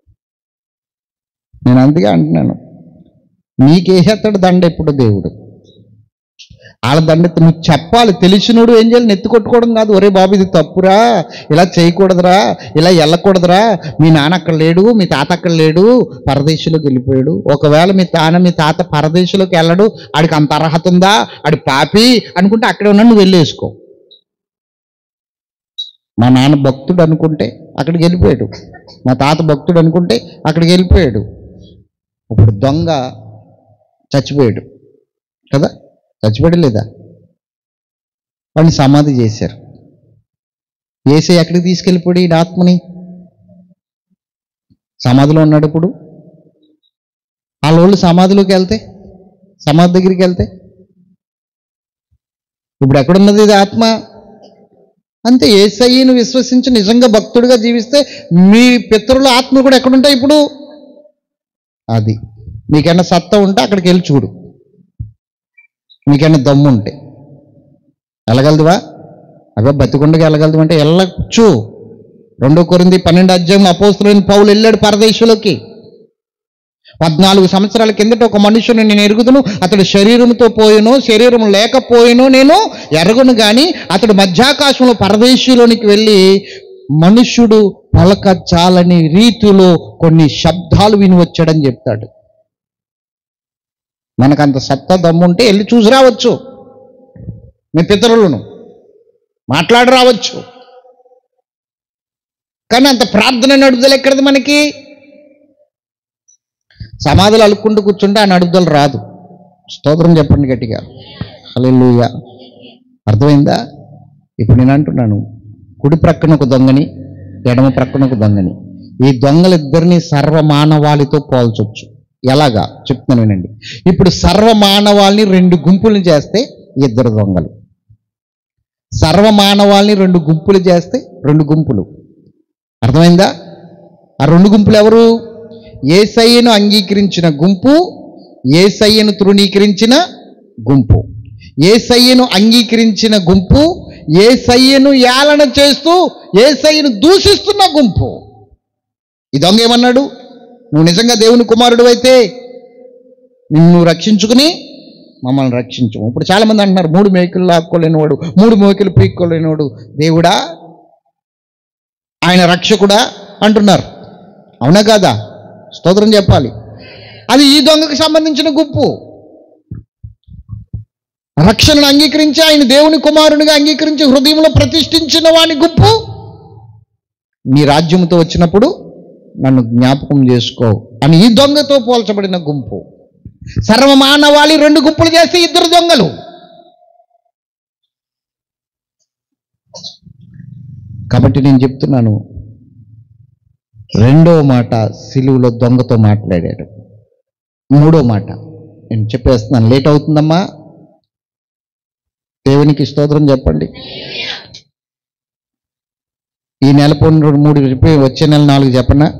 నేను అందుకే అంటున్నాను నీకేసేస్తాడు దండ ఎప్పుడు దేవుడు వాళ్ళ దండ ఎత్తు- నువ్వు చెప్పాలి తెలిసినోడు ఏం చేయాలి నెత్తి కొట్టుకోవడం కాదు ఒరే బాబు ఇది తప్పురా ఇలా చేయకూడదురా ఇలా వెళ్ళకూడదురా మీ నాన్న అక్కడ లేడు మీ తాత అక్కడ లేడు పరదేశంలోకి వెళ్ళిపోయాడు ఒకవేళ మీ తాన మీ తాత పరదేశంలోకి వెళ్ళడు ఆడికి అంత అర్హత ఉందా ఆడి పాపి అనుకుంటే అక్కడే ఉన్నాడు నువ్వు వెళ్ళేసుకో మా నాన్న భక్తుడు అనుకుంటే అక్కడికి వెళ్ళిపోయాడు మా తాత భక్తుడు అనుకుంటే అక్కడికి వెళ్ళిపోయాడు ఇప్పుడు దొంగ చచ్చిపోయాడు కదా చచ్చిపోయాడు లేదా వాడిని సమాధి చేశారు వేసే ఎక్కడికి తీసుకెళ్ళిపోయాడు ఈ ఆత్మని సమాధిలో ఉన్నాడు ఇప్పుడు వాళ్ళ వాళ్ళు సమాధిలోకి వెళ్తే సమాధి దగ్గరికి వెళ్తే ఇప్పుడు ఎక్కడున్నది ఇది ఆత్మ అంతే ఏసయ్యను విశ్వసించి నిజంగా భక్తుడిగా జీవిస్తే మీ పితరుల ఆత్మలు కూడా ఎక్కడుంటాయి ఇప్పుడు అది నీకైనా సత్తా ఉంటే అక్కడికి వెళ్ళి చూడు నీకైనా దమ్ము ఉంటే వెళ్ళగలదువా అదే బతికుండగా వెళ్ళగలదు అంటే వెళ్ళచ్చు రెండో కొరింది పన్నెండు అధ్యాయం అపోస్తులైన పౌలు వెళ్ళాడు పరదేశంలోకి పద్నాలుగు సంవత్సరాల కిందట ఒక మనుషుని నేను ఎరుగుదును అతడు శరీరంతో పోయిను శరీరం లేకపోయిను నేను ఎరగను గాని అతడు మధ్యాకాశంలో పరదేశంలోనికి వెళ్ళి మనుష్యుడు పలక చాలని రీతిలో కొన్ని శబ్దాలు విని వచ్చాడని చెప్తాడు మనకంత సత్తా దమ్ముంటే వెళ్ళి చూసి రావచ్చు మీ పితరులను మాట్లాడి రావచ్చు కానీ అంత ప్రార్థన నడుదల ఎక్కడది మనకి సమాధులు అలుక్కుంటూ కూర్చుంటే ఆ నడుదల రాదు స్తోత్రం చెప్పండి గట్టిగా హల్లెలూయా అర్థమైందా ఇప్పుడు నేను అంటున్నాను కుడి ప్రక్కన ఒక దొంగని ఎడమ ప్రక్కన ఒక దొంగని ఈ దొంగలిద్దరిని సర్వమానవాళితో పోల్చొచ్చు ఎలాగా చెప్తున్నాను వినండి ఇప్పుడు సర్వమానవాళిని రెండు గుంపులు చేస్తే ఇద్దరు దొంగలు సర్వమానవాళిని రెండు గుంపులు చేస్తే రెండు గుంపులు అర్థమైందా ఆ రెండు గుంపులు ఎవరు ఏసయ్యను అంగీకరించిన గుంపు ఏసయ్యను తృణీకరించిన గుంపు ఏసయ్యను అంగీకరించిన గుంపు ఏసయ్యను ఏలన చేస్తూ ఏసయ్యను దూషిస్తున్న గుంపు ఈ దొంగ ఏమన్నాడు నువ్వు నిజంగా దేవుని కుమారుడు అయితే నిన్ను రక్షించుకుని మమ్మల్ని రక్షించు ఇప్పుడు చాలా మంది అంటున్నారు మూడు మేకులు లాక్కోలేనివాడు మూడు మేకులు పీక్కోలేనివాడు దేవుడా ఆయన రక్షకుడా అంటున్నారు అవునా కాదా స్తోత్రం చెప్పాలి అది ఈ దొంగకు సంబంధించిన గుంపు రక్షణను అంగీకరించి ఆయన దేవుని కుమారునిగా అంగీకరించి హృదయంలో ప్రతిష్ఠించిన వాని గుంపు నీ రాజ్యంతో వచ్చినప్పుడు నన్ను జ్ఞాపకం చేసుకో అని ఈ దొంగతో పోల్చబడిన గుంపు సర్వమానవాళి రెండు గుంపులు చేస్తే ఇద్దరు దొంగలు కాబట్టి నేను చెప్తున్నాను రెండో మాట సిలువులో దొంగతో మాట్లాడాడు మూడో మాట నేను చెప్పేస్తున్నాను లేట్ అవుతుందమ్మా దేవునికి స్తోత్రం చెప్పండి ఈ నెల పోయిన రెండు మూడు చెప్పి వచ్చే నెల నాలుగు చెప్పనా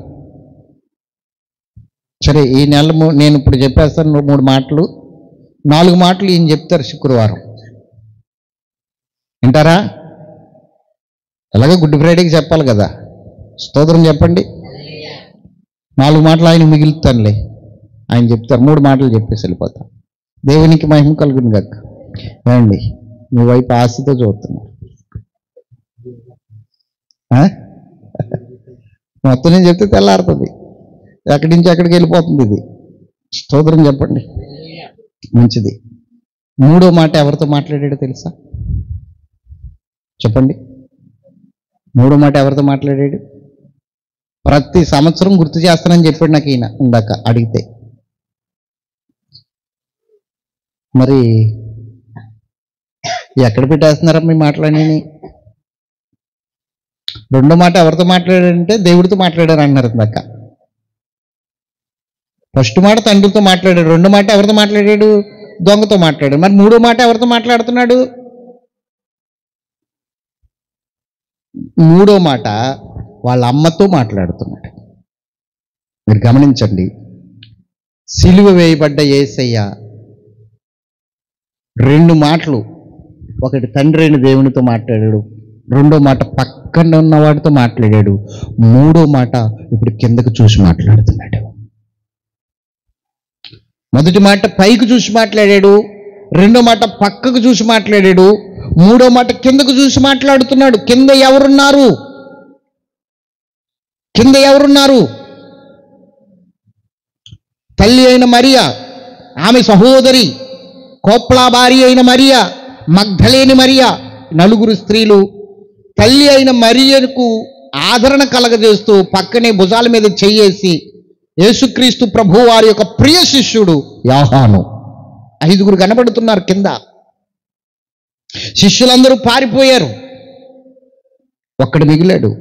సరే ఈ నెల మూ- నేను ఇప్పుడు చెప్పేస్తాను రెండు మూడు మాటలు నాలుగు మాటలు ఈయన చెప్తారు శుక్రవారం వింటారా అలాగే గుడ్ ఫ్రైడేకి చెప్పాలి కదా స్తోత్రం చెప్పండి నాలుగు మాటలు ఆయన మిగులుతానులే ఆయన చెప్తారు మూడు మాటలు చెప్పేసి వెళ్ళిపోతా దేవునికి మహిమ కలుగును గక్క ఏమండి మీ వైపు ఆశతో చూస్తున్నారు ఆ? మొత్తం నేను చెప్తే తెల్లారుతుంది ఎక్కడి నుంచి ఎక్కడికి వెళ్ళిపోతుంది ఇది స్తోత్రం చెప్పండి మంచిది మూడో మాట ఎవరితో మాట్లాడాడో తెలుసా చెప్పండి మూడో మాట ఎవరితో మాట్లాడాడు ప్రతి సంవత్సరం గుర్తు చేస్తానని చెప్పాడు నాకు ఈయన ఇందాక అడిగితే మరి ఎక్కడ పెట్టేస్తున్నారా మీ మాటలన్నీ రెండో మాట ఎవరితో మాట్లాడాడంటే దేవుడితో మాట్లాడారు అన్నారు ఇందాక ఫస్ట్ మాట తండ్రితో మాట్లాడాడు రెండో మాట ఎవరితో మాట్లాడాడు దొంగతో మాట్లాడాడు మరి మూడో మాట ఎవరితో మాట్లాడుతున్నాడు మూడో మాట వాళ్ళ అమ్మతో మాట్లాడుతున్నాడు మీరు గమనించండి సిలువ వేయబడ్డ ఏసయ్య రెండు మాటలు ఒకటి తండ్రి అయిన దేవునితో మాట్లాడాడు రెండో మాట పక్కన ఉన్నవాడితో మాట్లాడాడు మూడో మాట ఇప్పుడు కిందకు చూసి మాట్లాడుతున్నాడు మొదటి మాట పైకి చూసి మాట్లాడాడు రెండో మాట పక్కకు చూసి మాట్లాడాడు మూడో మాట కిందకు చూసి మాట్లాడుతున్నాడు కింద ఎవరున్నారు కింద ఎవరున్నారు తల్లి అయిన మరియా ఆమె సహోదరి కోప్లా భార్య అయిన మరియా మగ్ధలేని మరియా నలుగురు స్త్రీలు తల్లి అయిన మరియకు ఆదరణ కలగజేస్తూ పక్కనే భుజాల మీద చెయ్యేసి యేసుక్రీస్తు ప్రభు వారి యొక్క ప్రియ శిష్యుడు యాహాను ఐదుగురు కనబడుతున్నారు కింద శిష్యులందరూ పారిపోయారు ఒక్కడు మిగిలాడు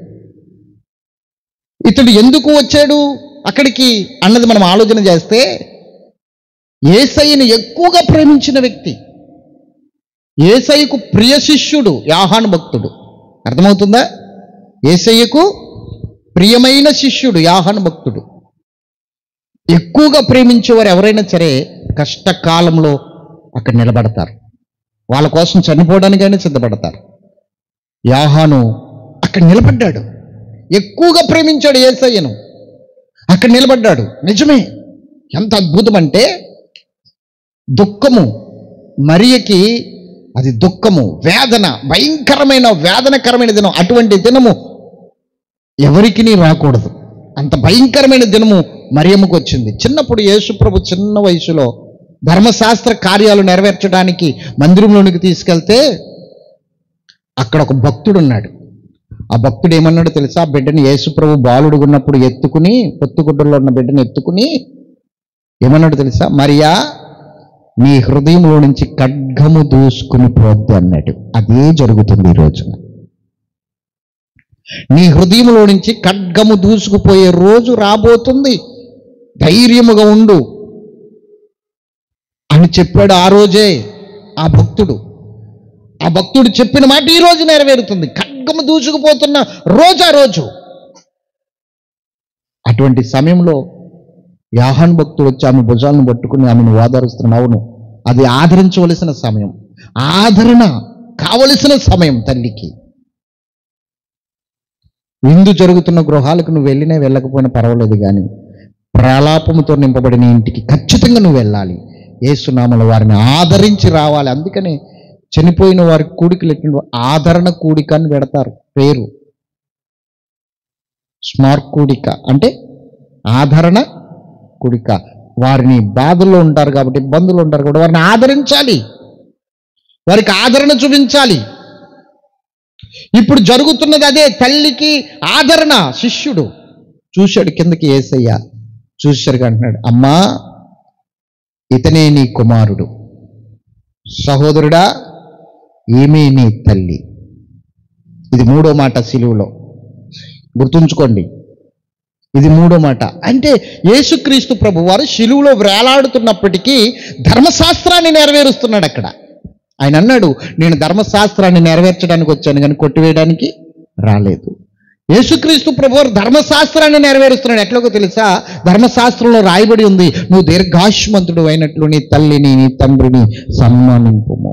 ఇతడు ఎందుకు వచ్చాడు అక్కడికి అన్నది మనం ఆలోచన చేస్తే ఏసయ్యను ఎక్కువగా ప్రేమించిన వ్యక్తి ఏసయ్యకు ప్రియ శిష్యుడు యాహాను భక్తుడు అర్థమవుతుందా ఏసయ్యకు ప్రియమైన శిష్యుడు యాహాను భక్తుడు ఎక్కువగా ప్రేమించేవారు ఎవరైనా సరే కష్టకాలంలో అక్కడ నిలబడతారు వాళ్ళ కోసం చనిపోవడానికైనా సిద్ధపడతారు యాహాను అక్కడ నిలబడ్డాడు ఎక్కువగా ప్రేమించాడు ఏసయ్యను అక్కడ నిలబడ్డాడు నిజమే ఎంత అద్భుతం అంటే దుఃఖము మరియకి అది దుఃఖము వేదన భయంకరమైన వేదనకరమైన దినం అటువంటి దినము ఎవరికి రాకూడదు అంత భయంకరమైన దినము మరియమ్మకు వచ్చింది చిన్నప్పుడు యేసుప్రభు చిన్న వయసులో ధర్మశాస్త్ర కార్యాలు నెరవేర్చడానికి మందిరంలోనికి తీసుకెళ్తే అక్కడ ఒక భక్తుడు ఉన్నాడు ఆ భక్తుడు ఏమన్నాడో తెలుసా ఆ బిడ్డని యేసుప్రభు బాలుడు ఉన్నప్పుడు ఎత్తుకుని పొత్తుగుడ్డలో ఉన్న బిడ్డని ఎత్తుకుని ఏమన్నాడు తెలుసా మరియా నీ హృదయంలో నుంచి ఖడ్గము దూసుకుని పోద్ది అన్నాడు అదే జరుగుతుంది ఈ రోజున నీ హృదయంలో నుంచి ఖడ్గము దూసుకుపోయే రోజు రాబోతుంది ధైర్యముగా ఉండు అని చెప్పాడు ఆ రోజే ఆ భక్తుడు ఆ భక్తుడు చెప్పిన మాట ఈ రోజు నెరవేరుతుంది ఖడ్గము దూసుకుపోతున్న రోజు ఆ రోజు అటువంటి సమయంలో యాహాన్ భక్తుడు వచ్చి ఆమె భుజాలను పట్టుకుని ఆమెను ఓదారుస్తున్నాడు అవును అది ఆదరించవలసిన సమయం ఆదరణ కావలసిన సమయం తల్లికి విందు జరుగుతున్న గృహాలకు నువ్వు వెళ్ళినా వెళ్ళకపోయినా పర్వాలేదు కానీ ప్రలాపముతో నింపబడిన ఇంటికి ఖచ్చితంగా నువ్వు వెళ్ళాలి ఏసునామల వారిని ఆదరించి రావాలి అందుకని చనిపోయిన వారి కూడికలు ఎట్టిన ఆదరణ కూడిక అని పెడతారు పేరు స్మార్ట్ కూడిక అంటే ఆదరణ కూడిక వారిని బాధల్లో ఉంటారు కాబట్టి ఇబ్బందులు ఉంటారు కాబట్టి వారిని ఆదరించాలి వారికి ఆదరణ చూపించాలి ఇప్పుడు జరుగుతున్నది అదే తల్లికి ఆదరణ శిష్యుడు చూశాడు కిందకి ఏసయ్య చూశారు అంటున్నాడు అమ్మా ఇతనే నీ కుమారుడు సహోదరుడా ఏమీ నీ తల్లి ఇది మూడో మాట సిలువులో గుర్తుంచుకోండి ఇది మూడో మాట అంటే యేసుక్రీస్తు ప్రభు వారు శిలువులో వేలాడుతున్నప్పటికీ ధర్మశాస్త్రాన్ని నెరవేరుస్తున్నాడు అక్కడ ఆయన అన్నాడు నేను ధర్మశాస్త్రాన్ని నెరవేర్చడానికి వచ్చాను కానీ కొట్టివేయడానికి రాలేదు యేసుక్రీస్తు ప్రభు వారు ధర్మశాస్త్రాన్ని నెరవేరుస్తున్నాడు ఎట్లాగో తెలుసా ధర్మశాస్త్రంలో రాయబడి ఉంది నువ్వు దీర్ఘాశ్మంతుడు అయినట్లు నీ తల్లిని నీ తండ్రిని సన్మానింపుము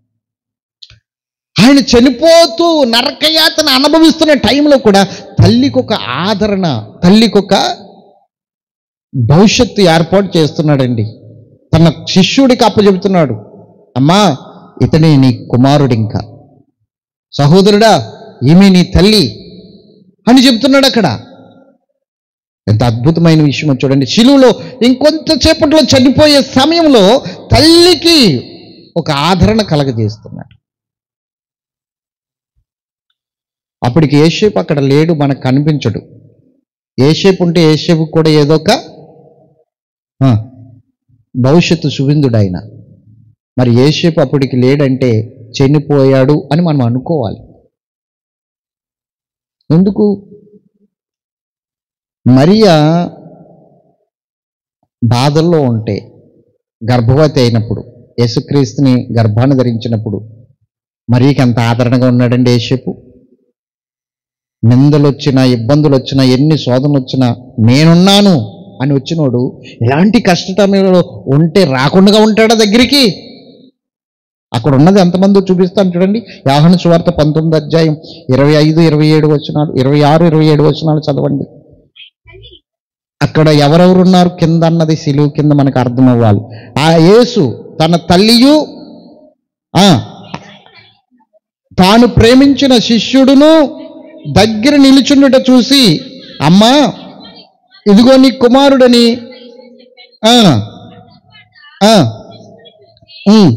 ఆయన చనిపోతూ నరకయాతన అనుభవిస్తున్న టైంలో కూడా తల్లికి ఒక ఆదరణ తల్లికి ఒక భవిష్యత్తు ఏర్పాటు చేస్తున్నాడండి తన శిష్యుడికి అప్పచెబుతున్నాడు అమ్మా ఇతనే నీ కుమారుడు ఇంకా సహోదరుడా ఈమె నీ తల్లి అని చెప్తున్నాడు అక్కడ ఎంత అద్భుతమైన విషయం చూడండి శిలువులో ఇంకొంతసేపట్లో చనిపోయే సమయంలో తల్లికి ఒక ఆదరణ కలగజేస్తున్నాడు అప్పటికి ఏషేపు అక్కడ లేడు మనకు కనిపించడు ఏషేపు ఉంటే ఏషేపు కూడా ఏదో ఒక ఆ, భవిష్యత్తు సువిందుడు ఆయన మరి ఏషేపు అప్పటికి లేడంటే చనిపోయాడు అని మనం అనుకోవాలి ఎందుకు మరియా బాధల్లో ఉంటే గర్భవతి అయినప్పుడు యేసుక్రీస్తుని గర్భాన్ని ధరించినప్పుడు మరీకి అంత ఆదరణగా ఉన్నాడండి యేసేపు నిందలు వచ్చినా ఇబ్బందులు వచ్చినా ఎన్ని శోధనలు వచ్చినా నేనున్నాను అని వచ్చినోడు ఇలాంటి కష్టటంలో ఉంటే రాకుండా ఉంటాడా దగ్గరికి అక్కడ ఉన్నది ఎంతమందో చూపిస్తాను చూడండి యాహన సువార్త పంతొమ్మిది అధ్యాయం ఇరవై ఐదు ఇరవై ఏడు వచ్చినాడు ఇరవై ఆరు ఇరవై ఏడు వచ్చినాడు చదవండి తల్లి అక్కడ ఎవరెవరు ఉన్నారు కింద అన్నది సిలువు కింద మనకు అర్థం అవ్వాలి ఆ యేసు తన తల్లియు ఆ, తాను ప్రేమించిన శిష్యుడును దగ్గర నిలుచుండుట చూసి అమ్మా ఇదిగో నీ కుమారుడని ఆ, ఆ, ఉమ్,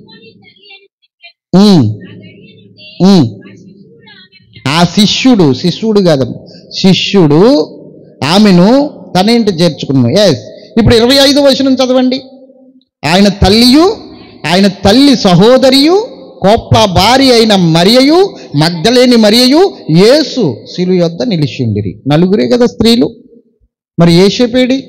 ఉమ్, ఉమ్. ఆ శిష్యుడు శిష్యుడు కాదు శిష్యుడు ఆమెను తన ఇంటి చేర్చుకున్నాను ఎస్ ఇప్పుడు ఇరవై ఐదు వచనం చదవండి ఆయన తల్లియు ఆయన తల్లి సహోదరియు కోప్ప భార్య అయిన మరియయు మగ్ధలేని మరియయు యేసు శిలు యొద్ద నిలిచిండిరి నలుగురే కదా స్త్రీలు మరి ఏసేపేడి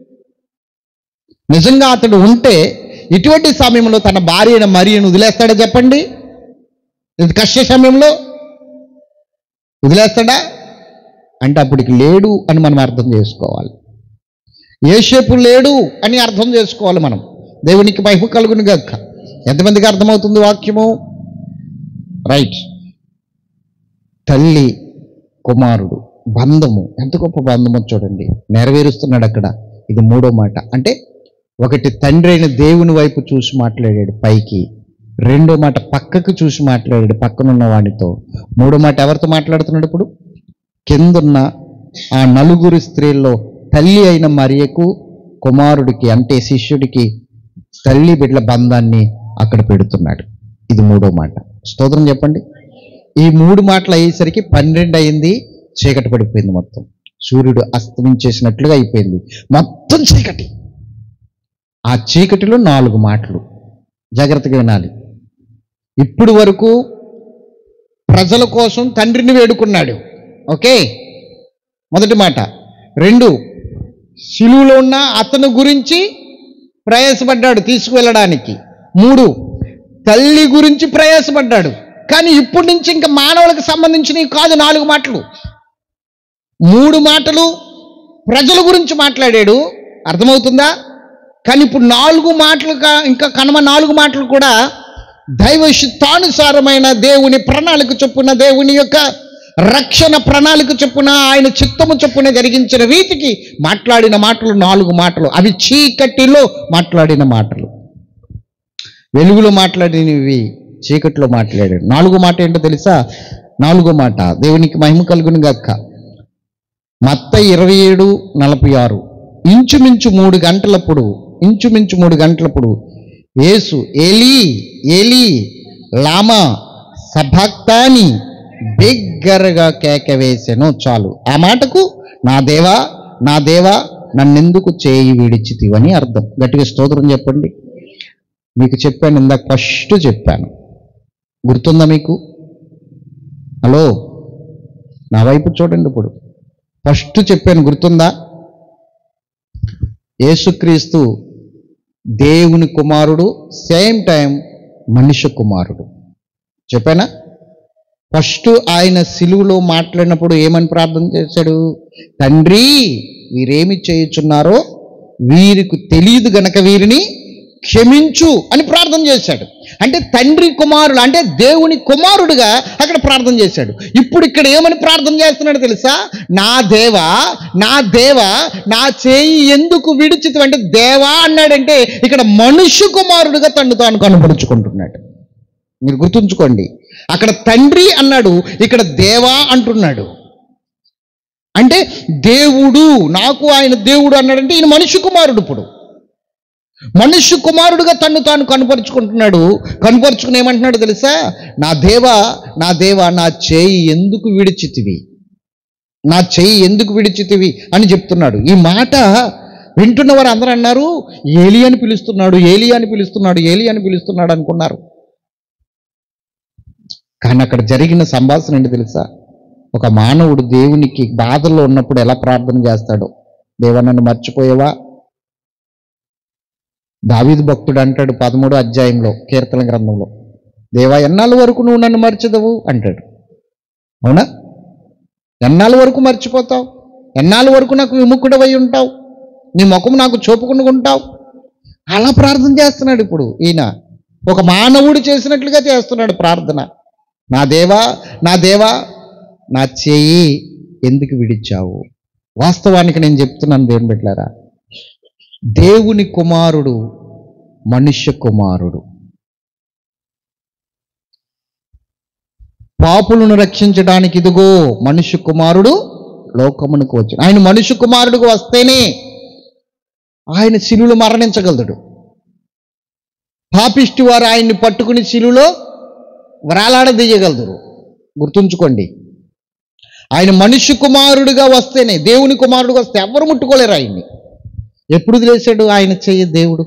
నిజంగా అతడు ఉంటే ఇటువంటి సమయంలో తన భార్య అయిన మరియను వదిలేస్తాడా చెప్పండి ఇది కష్ట సమయంలో వదిలేస్తాడా అంటే అప్పటికి లేడు అని మనం అర్థం చేసుకోవాలి ఏసేపు లేడు అని అర్థం చేసుకోవాలి మనం దేవునికి మహిమ కలుగును గక్క ఎంతమందికి అర్థమవుతుంది వాక్యము రైట్ తల్లి కుమారుడు బంధము ఎంత గొప్ప బంధమో చూడండి నెరవేరుస్తున్నాడు అక్కడ ఇది మూడో మాట అంటే ఒకటి తండ్రి అయిన దేవుని వైపు చూసి మాట్లాడాడు పైకి రెండో మాట పక్కకు చూసి మాట్లాడాడు పక్కనున్న వాడితో మూడో మాట ఎవరితో మాట్లాడుతున్నాడు ఇప్పుడు కిందున్న ఆ నలుగురు స్త్రీల్లో తల్లి అయిన మరియకు కుమారుడికి అంటే శిష్యుడికి తల్లి బిడ్డల బంధాన్ని అక్కడ పెడుతున్నాడు ఇది మూడో మాట స్తోత్రం చెప్పండి ఈ మూడు మాటలు అయ్యేసరికి పన్నెండు అయింది చీకటి పడిపోయింది మొత్తం సూర్యుడు అస్తమించేసినట్లుగా అయిపోయింది మొత్తం చీకటి ఆ చీకటిలో నాలుగు మాటలు జాగ్రత్తగా వినాలి ఇప్పుడు వరకు ప్రజల కోసం తండ్రిని వేడుకున్నాడు ఓకే మొదటి మాట రెండు శిలువులో ఉన్న అతను గురించి ప్రయాసపడ్డాడు తీసుకువెళ్ళడానికి మూడు తల్లి గురించి ప్రయాసపడ్డాడు కానీ ఇప్పటి నుంచి ఇంకా మానవులకు సంబంధించినవి కాదు నాలుగు మాటలు మూడు మాటలు ప్రజల గురించి మాట్లాడాడు అర్థమవుతుందా కానీ ఇప్పుడు నాలుగు మాటలు కా- ఇంకా కనమ నాలుగు మాటలు కూడా దైవ చిత్తానుసారమైన దేవుని ప్రణాళిక చొప్పున దేవుని యొక్క రక్షణ ప్రణాళిక చొప్పున ఆయన చిత్తము చొప్పున జరిగించిన రీతికి మాట్లాడిన మాటలు నాలుగు మాటలు అవి చీకటిలో మాట్లాడిన మాటలు వెలుగులో మాట్లాడినవి చీకటిలో మాట్లాడాడు నాలుగో మాట ఏంటో తెలుసా నాలుగో మాట దేవునికి మహిమ కలుగును గక్క మత్త ఇరవై ఏడు నలభై ఆరు ఇంచుమించు మూడు గంటలప్పుడు ఇంచుమించు మూడు గంటలప్పుడు యేసు ఏలీ ఏలీ లామా సభక్తాని బిగ్గరగా కేక వేసెను చాలు ఆ మాటకు నా దేవా నా దేవా నన్నెందుకు చేయి విడిచితివని అర్థం గట్టిగా స్తోత్రం చెప్పండి మీకు చెప్పాను ఇందాక ఫస్ట్ చెప్పాను గుర్తుందా మీకు హలో నా వైపు చూడండి ఇప్పుడు ఫస్ట్ చెప్పాను గుర్తుందా యేసుక్రీస్తు దేవుని కుమారుడు సేమ్ టైం మనుష్య కుమారుడు చెప్పానా ఫస్ట్ ఆయన సిలువులో మాట్లాడినప్పుడు ఏమని ప్రార్థన చేశాడు తండ్రి వీరేమి చేయుచున్నారో వీరికి తెలియదు గనక వీరిని క్షమించు అని ప్రార్థన చేశాడు అంటే తండ్రి కుమారుడు అంటే దేవుని కుమారుడుగా అక్కడ ప్రార్థన చేశాడు ఇప్పుడు ఇక్కడ ఏమని ప్రార్థన చేస్తున్నాడు తెలుసా నా దేవా నా దేవా నా చేయి ఎందుకు విడిచితు అంటే దేవా అన్నాడంటే ఇక్కడ మనుష్య కుమారుడుగా తను తాను కనపరుచుకుంటున్నాడు మీరు గుర్తుంచుకోండి అక్కడ తండ్రి అన్నాడు ఇక్కడ దేవా అంటున్నాడు అంటే దేవుడు నాకు ఆయన దేవుడు అన్నాడంటే ఈయన మనుష్య కుమారుడు ఇప్పుడు మనుష్య కుమారుడుగా తన్ను తాను కనపరుచుకుంటున్నాడు కనపరుచుకుని ఏమంటున్నాడు తెలుసా నా దేవా నా దేవా నా చేయి ఎందుకు విడిచితివి నా చేయి ఎందుకు విడిచితివి అని చెప్తున్నాడు ఈ మాట వింటున్న వారు అందరూ అన్నారు ఏలి అని పిలుస్తున్నాడు ఏలి అని పిలుస్తున్నాడు ఏలి అని పిలుస్తున్నాడు అనుకున్నారు కానీ అక్కడ జరిగిన సంభాషణ ఏంటి తెలుసా ఒక మానవుడు దేవునికి బాధల్లో ఉన్నప్పుడు ఎలా ప్రార్థన చేస్తాడో దేవా నన్ను మర్చిపోయావా దావీదు భక్తుడు అంటాడు పదమూడో అధ్యాయంలో కీర్తన గ్రంథంలో దేవా ఎన్నాళ్ళ వరకు నువ్వు నన్ను మర్చదవు అంటాడు అవునా ఎన్నాళ్ళ వరకు మర్చిపోతావు ఎన్నాళ్ళ వరకు నాకు విముఖుడవై ఉంటావు నీ ముఖం నాకు చూపుకుండా ఉంటావు అలా ప్రార్థన చేస్తున్నాడు ఇప్పుడు ఈయన ఒక మానవుడు చేసినట్లుగా చేస్తున్నాడు ప్రార్థన నా దేవా నా దేవా నా చేయి ఎందుకు విడిచావు వాస్తవానికి నేను చెప్తున్నాను దేవుని బిడ్డలారా దేవుని కుమారుడు మనుష్య కుమారుడు పాపులను రక్షించడానికి ఇదిగో మనుష్య కుమారుడు లోకమునకు వచ్చి ఆయన మనుష్య కుమారుడికి వస్తేనే ఆయన శిలువులు మరణించగలడు పాపిష్టి వారు ఆయన్ని పట్టుకుని శిలువలో వ్రాలాడదీయగలరు గుర్తుంచుకోండి ఆయన మనుష్య కుమారుడిగా వస్తేనే దేవుని కుమారుడిగా వస్తే ఎవరు ముట్టుకోలేరు ఆయన్ని ఎప్పుడు వదిలేశాడు ఆయన చెయ్యి దేవుడు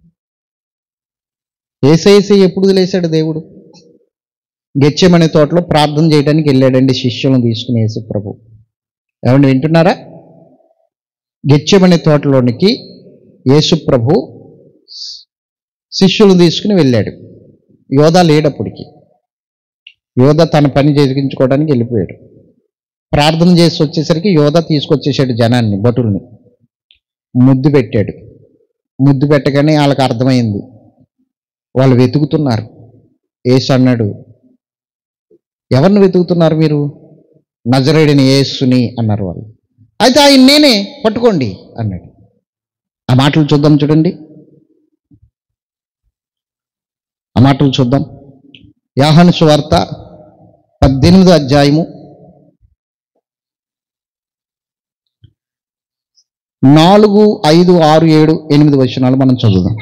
ఏసేసే ఎప్పుడు వదిలేశాడు దేవుడు గెచ్చెమనే తోటలో ప్రార్థన చేయడానికి వెళ్ళాడండి శిష్యులను తీసుకుని యేసు ప్రభు ఏమండి వింటున్నారా గెచ్చెమనే తోటలోనికి యేసు ప్రభు శిష్యులను తీసుకుని వెళ్ళాడు యోధ లేడప్పటికి యోధ తన పని జరిగించుకోవడానికి వెళ్ళిపోయాడు ప్రార్థన చేసి వచ్చేసరికి యోధ తీసుకొచ్చేసాడు జనాన్ని భటుల్ని ముద్దు పెట్టాడు ముద్దు పెట్టగానే వాళ్ళకి అర్థమైంది వాళ్ళు వెతుకుతున్నారు ఏసు అన్నాడు ఎవరిని వెతుకుతున్నారు మీరు నజరేడిని యేసుని అన్నారు వాళ్ళు అయితే ఆయన నేనే పట్టుకోండి అన్నాడు ఆ మాటలు చూద్దాం చూడండి ఆ మాటలు చూద్దాం యాహను సువార్త పద్దెనిమిదో అధ్యాయము నాలుగు ఐదు ఆరు ఏడు ఎనిమిది వచనాలు మనం చదువుదాం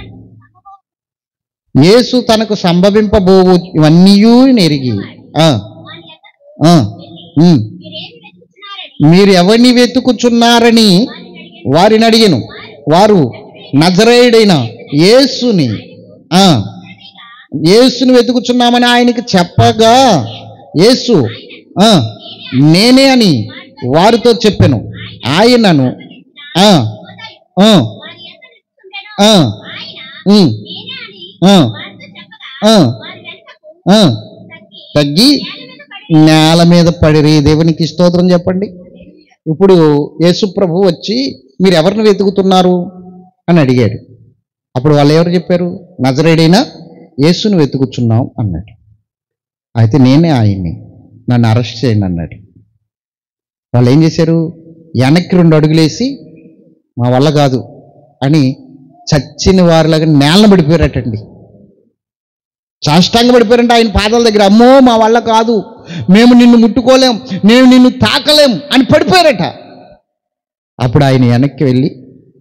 యేసు తనకు సంభవింపబోవు ఇవన్నీ నెరిగి ఆ, వాని యొద్దకు ఆ, వెళ్ళి ఉమ్. మీరేమి వెతుకుతున్నారని మీరు ఎవరిని వెతుకుచున్నారని వారిని అడిగాను వారు నజరేయుడైన యేసుని ఆ, యేసుని వెతుకుచున్నామని ఆయనకి చెప్పగా యేసు ఆ, నేనే అని వారితో చెప్పాను ఆయనను ఆ, ఆ, వారి ఎంత వెతుకుతుండెనో ఆ, ఆయన ఉమ్, నేనే అని ఆ, వారితో చెప్పగా ఆ, వారి వెనుకకు ఆ, తగ్గి తగ్గి నేల మీద పడి నేల మీద పడిరి దేవునికి స్తోత్రం చెప్పండి ఇప్పుడు యేసు ప్రభు వచ్చి మీరు ఎవరిని వెతుకుతున్నారు అని అడిగాడు అప్పుడు వాళ్ళు ఎవరు చెప్పారు నజరేడైనా యేసును వెతుకుచున్నాం అన్నాడు అయితే నేనే ఆయన్ని నన్ను అరెస్ట్ చేయండి అన్నాడు వాళ్ళు ఏం చేశారు వెనక్కి రెండు అడుగులేసి మా వల్ల కాదు అని చచ్చిన వారిలాగా నేలన పడిపోయారటండి సాష్టాంగ పడిపోయారంటే ఆయన పాదాల దగ్గర అమ్మో మా వల్ల కాదు మేము నిన్ను ముట్టుకోలేం మేము నిన్ను తాకలేం అని పడిపోయారట అప్పుడు ఆయన వెనక్కి వెళ్ళి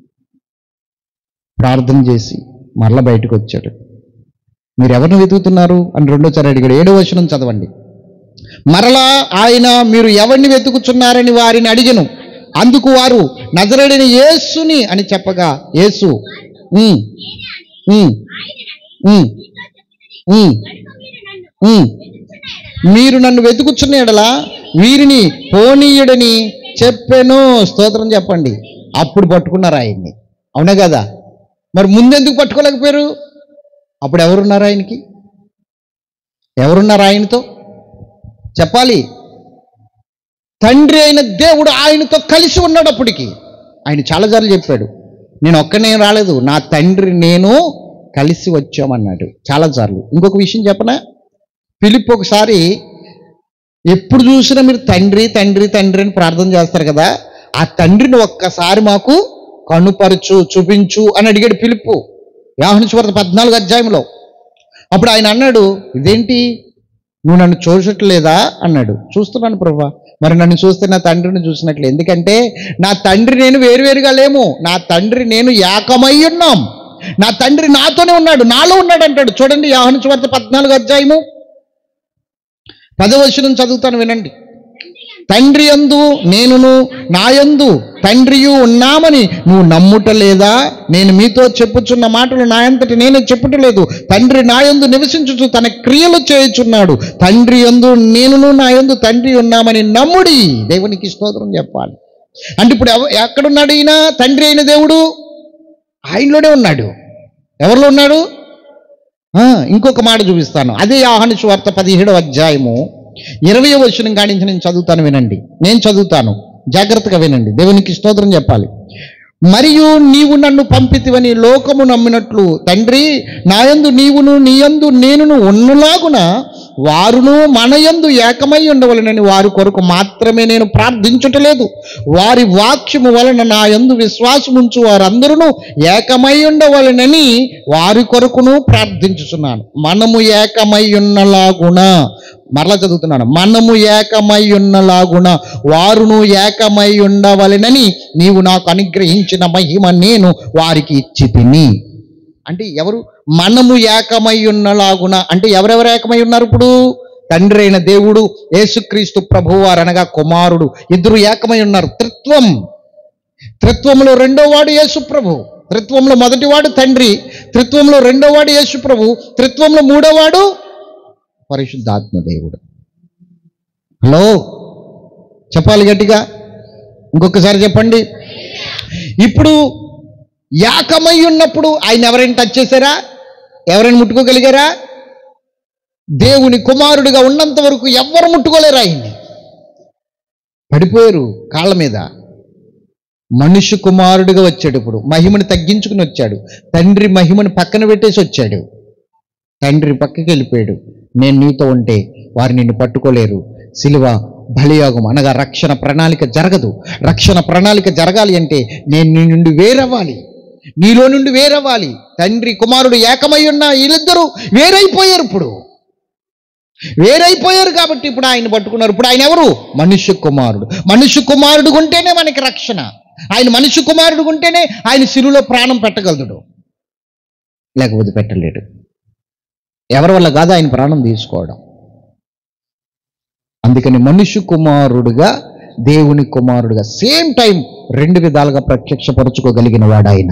ప్రార్థన చేసి మరల బయటకు వచ్చాడు మీరు ఎవరిని వెతుకుతున్నారు అని రెండోసారి అడిగాడు ఏడో వచనం చదవండి మరలా ఆయన మీరు ఎవరిని వెతుకుతున్నారని వారిని అడిగను అందుకు వారు నజరడిని యేసుని అని చెప్పగా యేసు "ఉమ్, ఉమ్, ఆయననని ఉమ్, మీతో చెప్తున్నది ఉమ్, కనుక మీరు నన్ను ఉమ్. వెతుకుతున్న ఎడల మీరు నన్ను వెతుకుచున్న ఎడల వీరిని పోనీయుడని చెప్పాను స్తోత్రం చెప్పండి అప్పుడు పట్టుకున్నారు ఆయన్ని అవునా కదా మరి ముందెందుకు పట్టుకోలేకపోయారు అప్పుడు ఎవరున్నారు ఆయనకి ఎవరున్నారు ఆయనతో చెప్పాలి తండ్రి అయిన దేవుడు ఆయనతో కలిసి ఉన్నాడు అప్పటికి ఆయన చాలాసార్లు చెప్పాడు నేను ఒక్కనే రాలేదు నా తండ్రి నేను కలిసి వచ్చామన్నాడు చాలాసార్లు ఇంకొక విషయం చెప్పనా ఫిలిప్ ఒకసారి ఎప్పుడు చూసినా మీరు తండ్రి తండ్రి తండ్రి అని ప్రార్థన చేస్తారు కదా ఆ తండ్రిని ఒక్కసారి మాకు కనుపరచు చూపించు అని అడిగాడు పిలుపు యాహనుస్వార్త పద్నాలుగు అధ్యాయంలో అప్పుడు ఆయన అన్నాడు ఇదేంటి నువ్వు నన్ను చూసట్లేదా అన్నాడు చూస్తున్నాను ప్రభా మరి నన్ను చూస్తే నా తండ్రిని చూసినట్లు ఎందుకంటే నా తండ్రి నేను వేరువేరుగా లేము నా తండ్రి నేను ఏకమై ఉన్నాం నా తండ్రి నాతోనే ఉన్నాడు నాలో ఉన్నాడు అంటాడు చూడండి యాహను సువార్త పద్నాలుగు అధ్యాయము పదవచనం చదువుతాను వినండి తండ్రి అంతయు తండ్రి యందు నేనును నాయందు తండ్రియు ఉన్నామని నువ్వు నమ్ముట లేదా నేను మీతో చెప్పుచున్న మాటలు నా అంతటి నేనే చెప్పుటలేదు తండ్రి నాయందు నివసించుచు తన క్రియలు చేయుచున్నాడు తండ్రి యందు నేనును నాయందు తండ్రి ఉన్నామని నమ్ముడి దేవునికి స్తోత్రం చెప్పాలి అంటే ఇప్పుడు ఎవ- ఎక్కడున్నాడు ఈయన తండ్రి అయిన దేవుడు ఆయనలోనే ఉన్నాడు ఎవరిలో ఉన్నాడు ఆ, ఇంకొక మాట చూపిస్తాను అదే ఆహ్వాన సువార్త పదిహేడవ అధ్యాయము ఇరవై వచనం కాడించి నేను చదువుతాను వినండి నేను చదువుతాను జాగ్రత్తగా వినండి దేవునికి స్తోత్రం చెప్పాలి మరియు నీవు నన్ను పంపితివని లోకము నమ్మినట్లు తండ్రి నాయందు నీవును నీయందు నేనును ఉన్నలాగున వారును మనయందు ఏకమై ఉండవలనని వారి కొరకు మాత్రమే నేను ప్రార్థించుటలేదు వారి వాక్యము వలన నా యందు విశ్వాసముంచు వారందరూ ఏకమై ఉండవలనని వారి కొరకును ప్రార్థించుచున్నాను మనము ఏకమై ఉన్నలాగున మరలా చదువుతున్నాను మనము ఏకమై ఉన్నలాగున వారును ఏకమై ఉండవలెనని నీవు నాకు అనుగ్రహించిన మహిమ నేను వారికి ఇచ్చి తిని అంటే ఎవరు మనము ఏకమై ఉన్నలాగున అంటే ఎవరెవరు ఏకమై ఉన్నారు ఇప్పుడు తండ్రి అయిన దేవుడు యేసుక్రీస్తు ప్రభువారు అనగా కుమారుడు ఇద్దరు ఏకమై ఉన్నారు త్రిత్వం త్రిత్వంలో రెండో వాడు యేసు ప్రభు త్రిత్వంలో మొదటివాడు తండ్రి త్రిత్వంలో రెండో వాడు యేసు ప్రభు త్రిత్వంలో మూడో వాడు పరిశుద్ధాత్మ దేవుడు హలో చెప్పాలి గట్టిగా ఇంకొకసారి చెప్పండి ఇప్పుడు యాకమై ఉన్నప్పుడు ఆయన ఎవరైనా టచ్ చేశారా ఎవరైనా ముట్టుకోగలిగారా దేవుని కుమారుడిగా ఉన్నంత వరకు ఎవ్వరు ముట్టుకోలేరు ఆయన్ని పడిపోయారు కాళ్ళ మీద మనుష్య కుమారుడిగా వచ్చాడు ఇప్పుడు మహిమను తగ్గించుకుని వచ్చాడు తండ్రి మహిమను పక్కన పెట్టేసి వచ్చాడు తండ్రి పక్కకి వెళ్ళిపోయాడు నేను నీతో ఉంటే వారు నిన్ను పట్టుకోలేరు సిలువ బలియోగం అనగా రక్షణ ప్రణాళిక జరగదు రక్షణ ప్రణాళిక జరగాలి అంటే నేను నీ నుండి వేరవ్వాలి నీలో నుండి వేరవ్వాలి తండ్రి కుమారుడు ఏకమై ఉన్న వీళ్ళిద్దరూ వేరైపోయారు ఇప్పుడు వేరైపోయారు కాబట్టి ఇప్పుడు ఆయన పట్టుకున్నారు ఇప్పుడు ఆయన ఎవరు మనుష్య కుమారుడు మనుష్య కుమారుడు ఉంటేనే మనకి రక్షణ ఆయన మనుష్య కుమారుడు ఉంటేనే ఆయన సిరులో ప్రాణం పెట్టగలడు లేకపోతే పెట్టలేడు ఎవరి వల్ల కాదు ఆయన ప్రాణం తీసుకోవడం అందుకని మనుష్య కుమారుడుగా దేవుని కుమారుడుగా సేమ్ టైం రెండు విధాలుగా ప్రత్యక్షపరచుకోగలిగిన వాడు ఆయన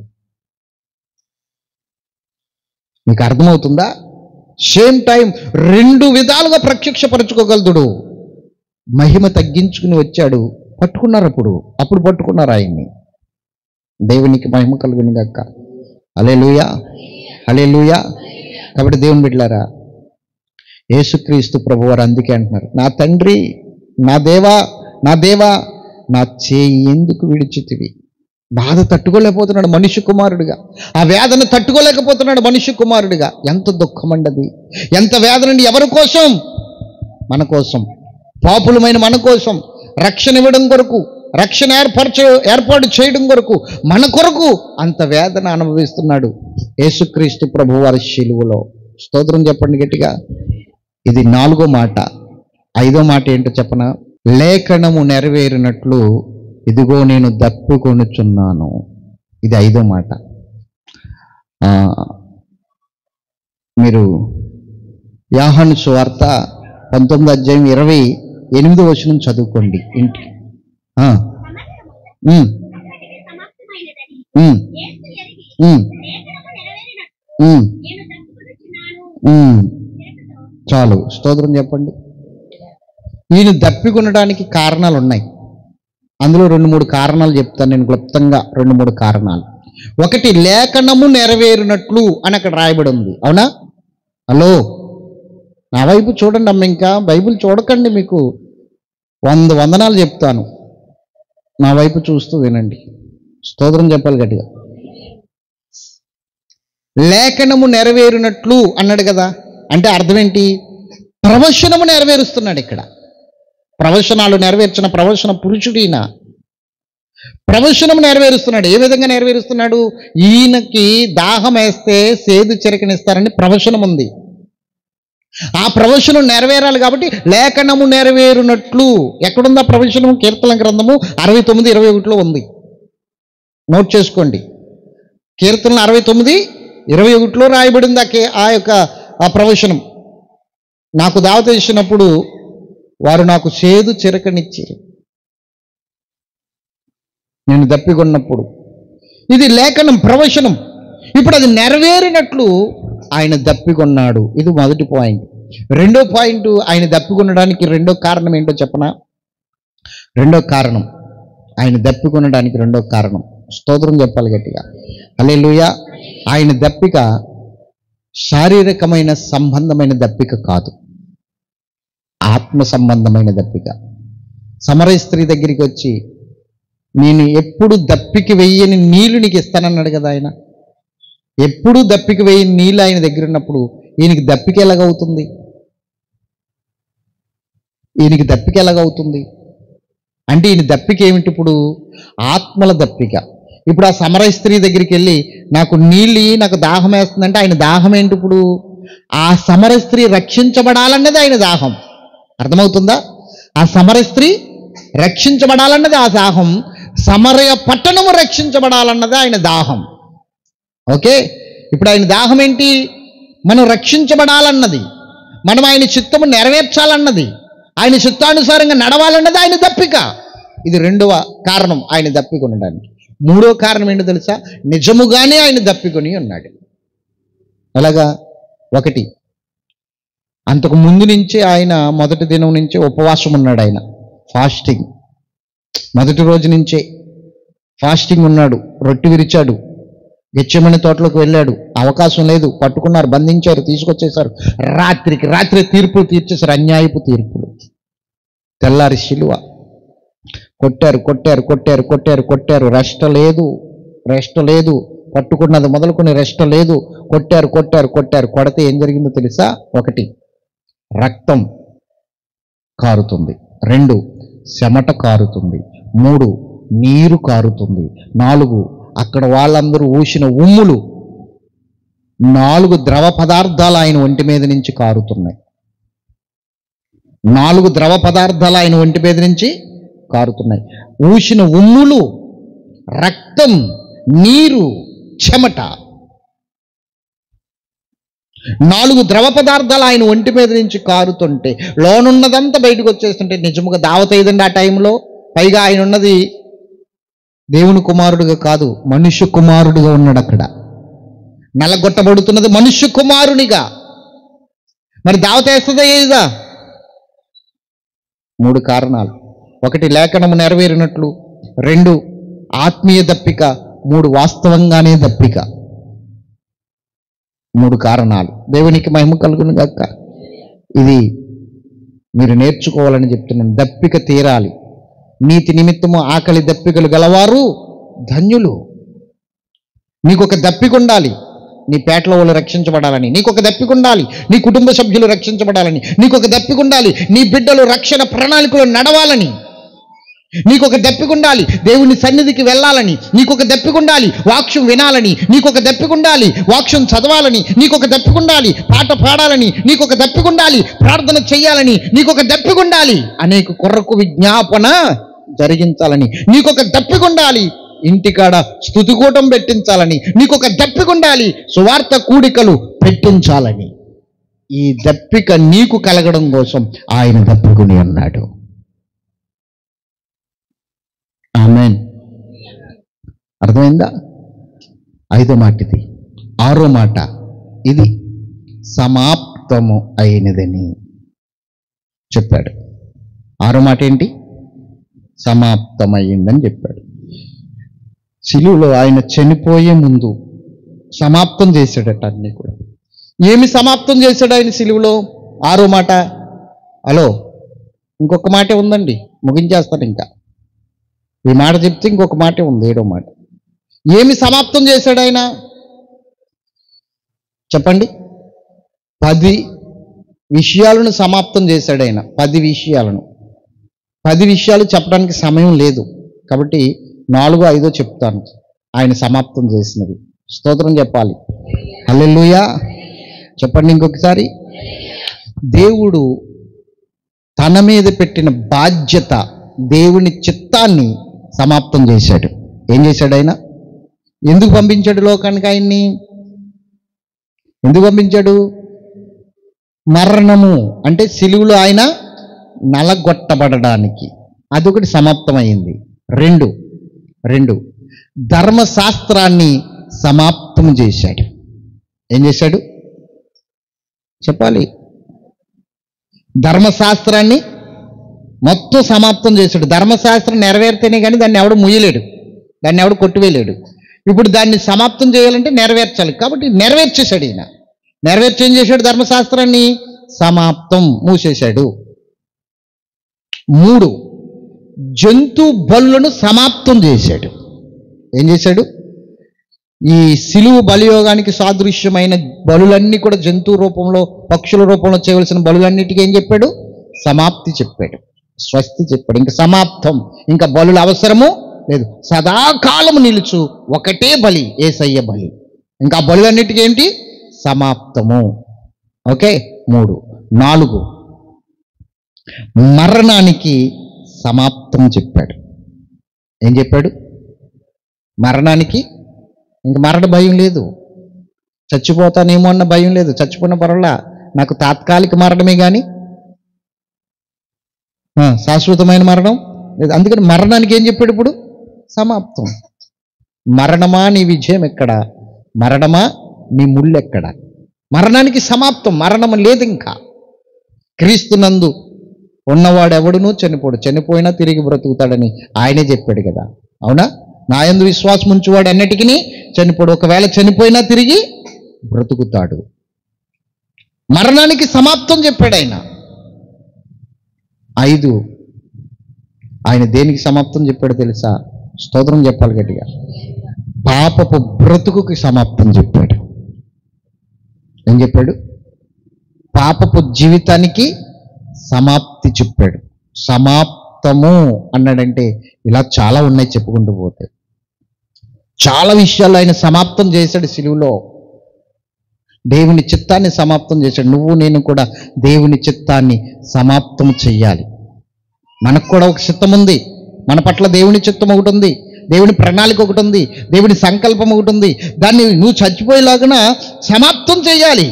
మీకు అర్థమవుతుందా సేమ్ టైం రెండు విధాలుగా ప్రత్యక్షపరచుకోగలుగుడు మహిమ తగ్గించుకుని వచ్చాడు పట్టుకున్నారు అప్పుడు అప్పుడు పట్టుకున్నారు ఆయన్ని దేవునికి మహిమ కలుగుని గక్క అలే లూయా అలే లూయా కాబట్టి దేవుని బిడ్డలారా యేసుక్రీస్తు ప్రభు వారు అందుకే అంటున్నారు నా తండ్రి నా దేవా నా దేవా నా చేయి ఎందుకు విడిచితివి బాధ తట్టుకోలేకపోతున్నాడు మనుష్య కుమారుడిగా ఆ వేదన తట్టుకోలేకపోతున్నాడు మనుష్య కుమారుడిగా ఎంత దుఃఖమండది ఎంత వేదనండి ఎవరి కోసం మన కోసం పాపులమైన మన కోసం రక్షణ ఇవ్వడం కొరకు రక్షణ ఏర్పరచ ఏర్పాటు చేయడం కొరకు మన కొరకు అంత వేదన అనుభవిస్తున్నాడు యేసుక్రీస్తు ప్రభు వారి శిలువలో స్తోత్రం చెప్పండి గట్టిగా ఇది నాలుగో మాట ఐదో మాట ఏంటో చెప్పన లేఖనము నెరవేరినట్లు ఇదిగో నేను దప్పుకొనుచున్నాను ఇది ఐదో మాట ఆ, మీరు యాహను సువార్త పంతొమ్మిది అధ్యాయం ఇరవై ఎనిమిదో వచనం చదువుకోండి ఇంటి ఆ, ఉమ్, అక్కడికి సమాప్తమైనదని ఉమ్, యేసు ఎరిగి ఉమ్, లేఖనము నెరవేరినట్టు ఉమ్, నేను దప్పుకొనుచున్నాను ఉమ్. చిరకతో చాలు స్తోత్రం చెప్పండి ఈయన దప్పికొనడానికి కారణాలు ఉన్నాయి అందులో రెండు మూడు కారణాలు చెప్తాను నేను క్లుప్తంగా రెండు మూడు కారణాలు ఒకటి లేఖనము నెరవేరినట్లు అని అక్కడ రాయబడి ఉంది అవునా హలో నా వైపు చూడండి అమ్మ ఇంకా బైబిల్ చూడకండి మీకు వంద వందనాలు చెప్తాను నా వైపు చూస్తూ వినండి స్తోత్రం చెప్పాలి గట్టిగా లేఖనము నెరవేరినట్లు అన్నాడు కదా అంటే అర్థం ఏంటి ప్రవచనము నెరవేరుస్తున్నాడు ఇక్కడ ప్రవచనాలు నెరవేర్చిన ప్రవచన పురుషుడీన ప్రవచనం నెరవేరుస్తున్నాడు ఏ విధంగా నెరవేరుస్తున్నాడు ఈయనకి దాహం వేస్తే సేదు చిరకనిస్తారని ప్రవచనం ఉంది ఆ ప్రవచనం నెరవేరాలి కాబట్టి లేఖనము నెరవేరునట్లు ఎక్కడుందా ప్రవచనం కీర్తన గ్రంథము అరవై తొమ్మిది ఇరవై ఒకటిలో ఉంది నోట్ చేసుకోండి కీర్తనలు అరవై తొమ్మిది ఇరవై ఒకటిలో రాయబడింది ఆ కే ఆ యొక్క ఆ ప్రవచనం నాకు దావత ఇచ్చినప్పుడు వారు నాకు చేదు చిరకనిచ్చిరి నేను దప్పికొన్నప్పుడు ఇది లేఖనం ప్రవచనం ఇప్పుడు అది నెరవేరినట్లు ఆయన దప్పికొన్నాడు ఇది మొదటి పాయింట్ రెండో పాయింట్ ఆయన దప్పికొనడానికి రెండో కారణం ఏంటో చెప్పనా రెండో కారణం ఆయన దప్పికొనడానికి రెండో కారణం స్తోత్రం చెప్పాలి గట్టిగా అలే ఆయన దప్పిక శారీరకమైన సంబంధమైన దప్పిక కాదు ఆత్మ సంబంధమైన దప్పిక సమరయ స్త్రీ దగ్గరికి వచ్చి నేను ఎప్పుడు దప్పికి వెయ్యని నీళ్లు నీకు ఇస్తానన్నాడు కదా ఆయన ఎప్పుడు దప్పికి వెయ్యని నీళ్ళు ఆయన దగ్గర ఉన్నప్పుడు ఈయనకి దప్పిక ఎలాగవుతుంది ఈయనకి దప్పిక ఎలాగవుతుంది అంటే ఈయన దప్పిక ఏమిటి ఇప్పుడు ఆత్మల దప్పిక ఇప్పుడు ఆ సమరయ స్త్రీ దగ్గరికి వెళ్ళి నాకు నీళ్ళు ఇయ్యి, నాకు దాహం వేస్తుందంటే ఆయన దాహం ఏంటి ఇప్పుడు ఆ సమర స్త్రీ రక్షించబడాలన్నది ఆయన దాహం అర్థమవుతుందా ఆ సమర స్త్రీ రక్షించబడాలన్నది ఆ దాహం సమరయ పట్టణము రక్షించబడాలన్నది ఆయన దాహం ఓకే ఇప్పుడు ఆయన దాహం ఏంటి మనం రక్షించబడాలన్నది మనం ఆయన చిత్తము నెరవేర్చాలన్నది ఆయన చిత్తానుసారంగా నడవాలన్నది ఆయన దప్పిక ఇది రెండవ కారణం ఆయన దప్పిక ఉండడానికి మూడో కారణం ఏంటో తెలుసా నిజముగానే ఆయన దప్పికొని ఉన్నాడు అలాగా ఒకటి అంతకు ముందు నుంచే ఆయన మొదటి దినం నుంచే ఉపవాసం ఉన్నాడు ఆయన ఫాస్టింగ్ మొదటి రోజు నుంచే ఫాస్టింగ్ ఉన్నాడు రొట్టె విరిచాడు గెచ్చమని తోటలోకి వెళ్ళాడు అవకాశం లేదు పట్టుకున్నారు బంధించారు తీసుకొచ్చేశారు రాత్రికి రాత్రి తీర్పులు తీర్చేశారు అన్యాయపు తీర్పులు తెల్లారి శిలువ కొట్టారు కొట్టారు కొట్టారు కొట్టారు కొట్టారు రెస్ట్ లేదు రెస్ట్ లేదు పట్టుకున్నది మొదలుకొని రెస్ట్ లేదు కొట్టారు కొట్టారు కొట్టారు కొడితే ఏం జరిగిందో తెలుసా ఒకటి రక్తం కారుతుంది రెండు చెమట కారుతుంది మూడు నీరు కారుతుంది నాలుగు అక్కడ వాళ్ళందరూ ఊసిన ఉమ్ములు నాలుగు ద్రవ పదార్థాలు ఆయన ఒంటి మీద నుంచి కారుతున్నాయి నాలుగు ద్రవ పదార్థాలు ఆయన ఒంటి మీద నుంచి కారుతున్నాయి ఊసిన ఉమ్ములు రక్తం నీరు చెమట నాలుగు ద్రవ పదార్థాలు ఆయన ఒంటి మీద నుంచి కారుతుంటే లోనున్నదంతా బయటకు వచ్చేస్తుంటే నిజముగా దావత ఏదండి ఆ టైంలో పైగా ఆయన ఉన్నది దేవుని కుమారుడుగా కాదు మనుష్య కుమారుడుగా ఉన్నాడు అక్కడ నల్లగొట్టబడుతున్నది మనుష్య కుమారునిగా మరి దావత వేస్తుందా ఏదా మూడు కారణాలు ఒకటి లేఖనము నెరవేరినట్లు రెండు ఆత్మీయ దప్పిక మూడు వాస్తవంగానే దప్పిక మూడు కారణాలు దేవునికి మహిమ కలుగును గాక ఇది మీరు నేర్చుకోవాలని చెప్తున్నాను దప్పిక తీరాలి నీతి నిమిత్తము ఆకలి దప్పికలు గలవారు ధన్యులు నీకు ఒక దప్పిక ఉండాలి నీ పేటలో వాళ్ళు రక్షించబడాలని నీకు ఒక దప్పిక ఉండాలి నీ కుటుంబ సభ్యులు రక్షించబడాలని నీకు ఒక దప్పిక ఉండాలి నీ బిడ్డలు రక్షణ ప్రణాళికలో నడవాలని నీకు ఒక దప్పిక ఉండాలి దేవుని సన్నిధికి వెళ్ళాలని నీకు ఒక దప్పిక ఉండాలి వాక్యం వినాలని నీకు ఒక దప్పిక ఉండాలి వాక్యం చదవాలని నీకు ఒక దప్పిక ఉండాలి పాట పాడాలని నీకు ఒక దప్పిక ఉండాలి ప్రార్థన చేయాలని నీకు ఒక దప్పిక ఉండాలి అనేక కొరకు విజ్ఞాపన జరిగించాలని నీకు ఒక దప్పిక ఉండాలి ఇంటికాడ స్థుతికూటం పెట్టించాలని నీకు ఒక దప్పిక ఉండాలి సువార్త కూడికలు పెట్టించాలని ఈ దప్పిక నీకు కలగడం కోసం ఆయన దప్పుకుని ఉన్నాడు ఆమెన్ అర్థమైందా ఐదో మాట ఇది ఆరో మాట ఇది సమాప్తము అయినదని చెప్పాడు ఆరో మాట ఏంటి సమాప్తమయ్యిందని చెప్పాడు శిలువలో ఆయన చనిపోయే ముందు సమాప్తం చేశాడట అన్ని కూడా ఏమి సమాప్తం చేశాడు ఆయన సిలువలో ఆరో మాట హలో ఇంకొక మాటే ఉందండి ముగించేస్తాను ఇంకా ఈ మాట చెప్తే ఇంకొక మాటే ఉంది ఏడో మాట ఏమి సమాప్తం చేశాడు ఆయన చెప్పండి పది విషయాలను సమాప్తం చేశాడు ఆయన పది విషయాలను పది విషయాలు చెప్పడానికి సమయం లేదు కాబట్టి నాలుగో ఐదో చెప్తాను ఆయన సమాప్తం చేసినవి స్తోత్రం చెప్పాలి హల్లెలూయా చెప్పండి ఇంకొకసారి దేవుడు తన మీద పెట్టిన బాధ్యత దేవుని చిత్తాన్ని సమాప్తం చేశాడు ఏం చేశాడు ఆయన ఎందుకు పంపించాడు లోకానికి ఆయన్ని ఎందుకు పంపించాడు మరణము అంటే సిలువులో ఆయన నలగొట్టబడడానికి అదొకటి సమాప్తమైంది రెండు రెండు ధర్మశాస్త్రాన్ని సమాప్తం చేశాడు ఏం చేశాడు చెప్పాలి ధర్మశాస్త్రాన్ని మొత్తం సమాప్తం చేశాడు ధర్మశాస్త్రం నెరవేరితేనే కానీ దాన్ని ఎవడు ముయ్యలేడు దాన్ని ఎవడు కొట్టివేయలేడు ఇప్పుడు దాన్ని సమాప్తం చేయాలంటే నెరవేర్చాలి కాబట్టి నెరవేర్చేశాడు ఈయన నెరవేర్చి ఏం చేశాడు ధర్మశాస్త్రాన్ని సమాప్తం మూసేశాడు మూడు జంతు బలులను సమాప్తం చేశాడు ఏం చేశాడు ఈ సిలువు బలియోగానికి సాదృశ్యమైన బలులన్నీ కూడా జంతు రూపంలో పక్షుల రూపంలో చేయవలసిన బలులన్నిటికీ ఏం చెప్పాడు సమాప్తి చెప్పాడు స్వస్తి చెప్పాడు ఇంకా సమాప్తం ఇంకా బలుల అవసరము లేదు సదాకాలం నిలుచు ఒకటే బలి ఏసయ్య బలి ఇంకా ఆ బలులన్నిటికీ ఏంటి సమాప్తము ఓకే మూడు నాలుగు మరణానికి సమాప్తం చెప్పాడు ఏం చెప్పాడు మరణానికి ఇంక మరణ భయం లేదు చచ్చిపోతానేమో అన్న భయం లేదు చచ్చిపోయిన పర్వాలా నాకు తాత్కాలిక మరణమే కానీ ఆ, శాశ్వతమైన మరణం లేదు అందుకని మరణానికి ఏం చెప్పాడు ఇప్పుడు సమాప్తం మరణమా నీ విజయం ఎక్కడ మరణమా నీ ముళ్ళు ఎక్కడ మరణానికి సమాప్తం మరణం లేదు ఇంకా క్రీస్తునందు ఉన్నవాడెవడునూ చనిపోడు చనిపోయినా తిరిగి బ్రతుకుతాడని ఆయనే చెప్పాడు కదా అవునా నా యందు విశ్వాసం ఉంచువాడు అన్నిటికీ చనిపోడు ఒకవేళ చనిపోయినా తిరిగి బ్రతుకుతాడు మరణానికి సమాప్తం చెప్పాడు ఆయన ఐదు ఆయన దేనికి సమాప్తం చెప్పాడు తెలుసా స్తోత్రం చెప్పాలి గట్టిగా పాపపు బ్రతుకుకి సమాప్తం చెప్పాడు ఏం చెప్పాడు పాపపు జీవితానికి సమాప్తి చెప్పాడు సమాప్తము అన్నాడంటే ఇలా చాలా ఉన్నాయి చెప్పుకుంటూ పోతే చాలా విషయాలు ఆయన సమాప్తం చేశాడు సిలువులో దేవుని చిత్తాన్ని సమాప్తం చేశాడు నువ్వు నేను కూడా దేవుని చిత్తాన్ని సమాప్తం చెయ్యాలి మనకు కూడా ఒక చిత్తం ఉంది మన పట్ల దేవుని చిత్తం ఒకటి ఉంది దేవుని ప్రణాళిక ఒకటి ఉంది దేవుని సంకల్పం ఒకటి ఉంది దాన్ని నువ్వు చచ్చిపోయేలాగున సమాప్తం చేయాలి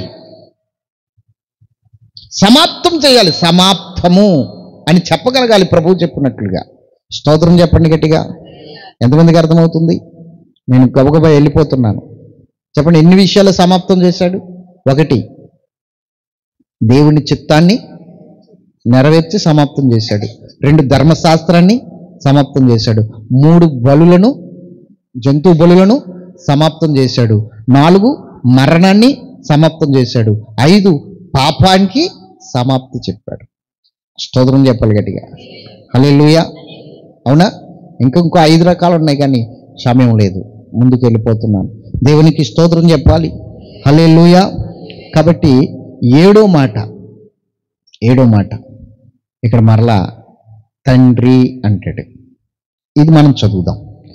సమాప్తం చేయాలి సమాప్తము అని చెప్పగలగాలి ప్రభువు చెప్పినట్లుగా స్తోత్రం చెప్పండి గట్టిగా ఎంతమందికి అర్థమవుతుంది నేను గబగబా వెళ్ళిపోతున్నాను చెప్పండి ఎన్ని విషయాలు సమాప్తం చేశాడు ఒకటి దేవుని చిత్తాన్ని నెరవేర్చి సమాప్తం చేశాడు రెండు ధర్మశాస్త్రాన్ని సమాప్తం చేశాడు మూడు బలులను జంతు బలులను సమాప్తం చేశాడు నాలుగు మరణాన్ని సమాప్తం చేశాడు ఐదు పాపానికి సమాప్తి చెప్పాడు స్తోత్రం చెప్పాలి గట్టిగా హలే అవునా ఇంకా ఇంకో ఐదు రకాలు ఉన్నాయి కానీ సమయం లేదు ముందుకు వెళ్ళిపోతున్నాను దేవునికి స్తోత్రం చెప్పాలి హలే కాబట్టి ఏడో మాట ఏడో మాట ఇక్కడ మరలా తండ్రి అంటాడు ఇది మనం చదువుదాం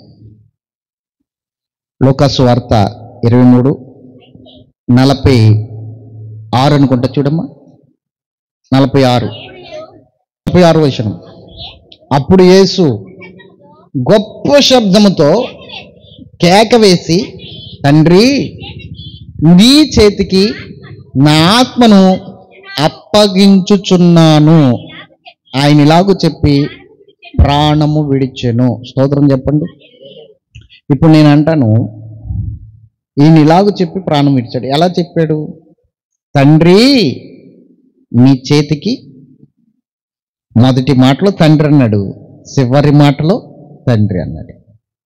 లోకాసు వార్త ఇరవై మూడు నలభై ఆరు అనుకుంటా చూడమ్మా నలభై ఆరు నలభై ఆరు వచనం అప్పుడు యేసు గొప్ప శబ్దముతో కేక వేసి తండ్రి నీ చేతికి నా ఆత్మను అప్పగించుచున్నాను ఆయన ఇలాగూ చెప్పి ప్రాణము విడిచెను స్తోత్రం చెప్పండి ఇప్పుడు నేను అంటాను ఈయన ఇలాగూ చెప్పి ప్రాణం విడిచాడు ఎలా చెప్పాడు తండ్రి నీ చేతికి మొదటి మాటలో తండ్రి అన్నాడు చివరి మాటలో తండ్రి అన్నాడు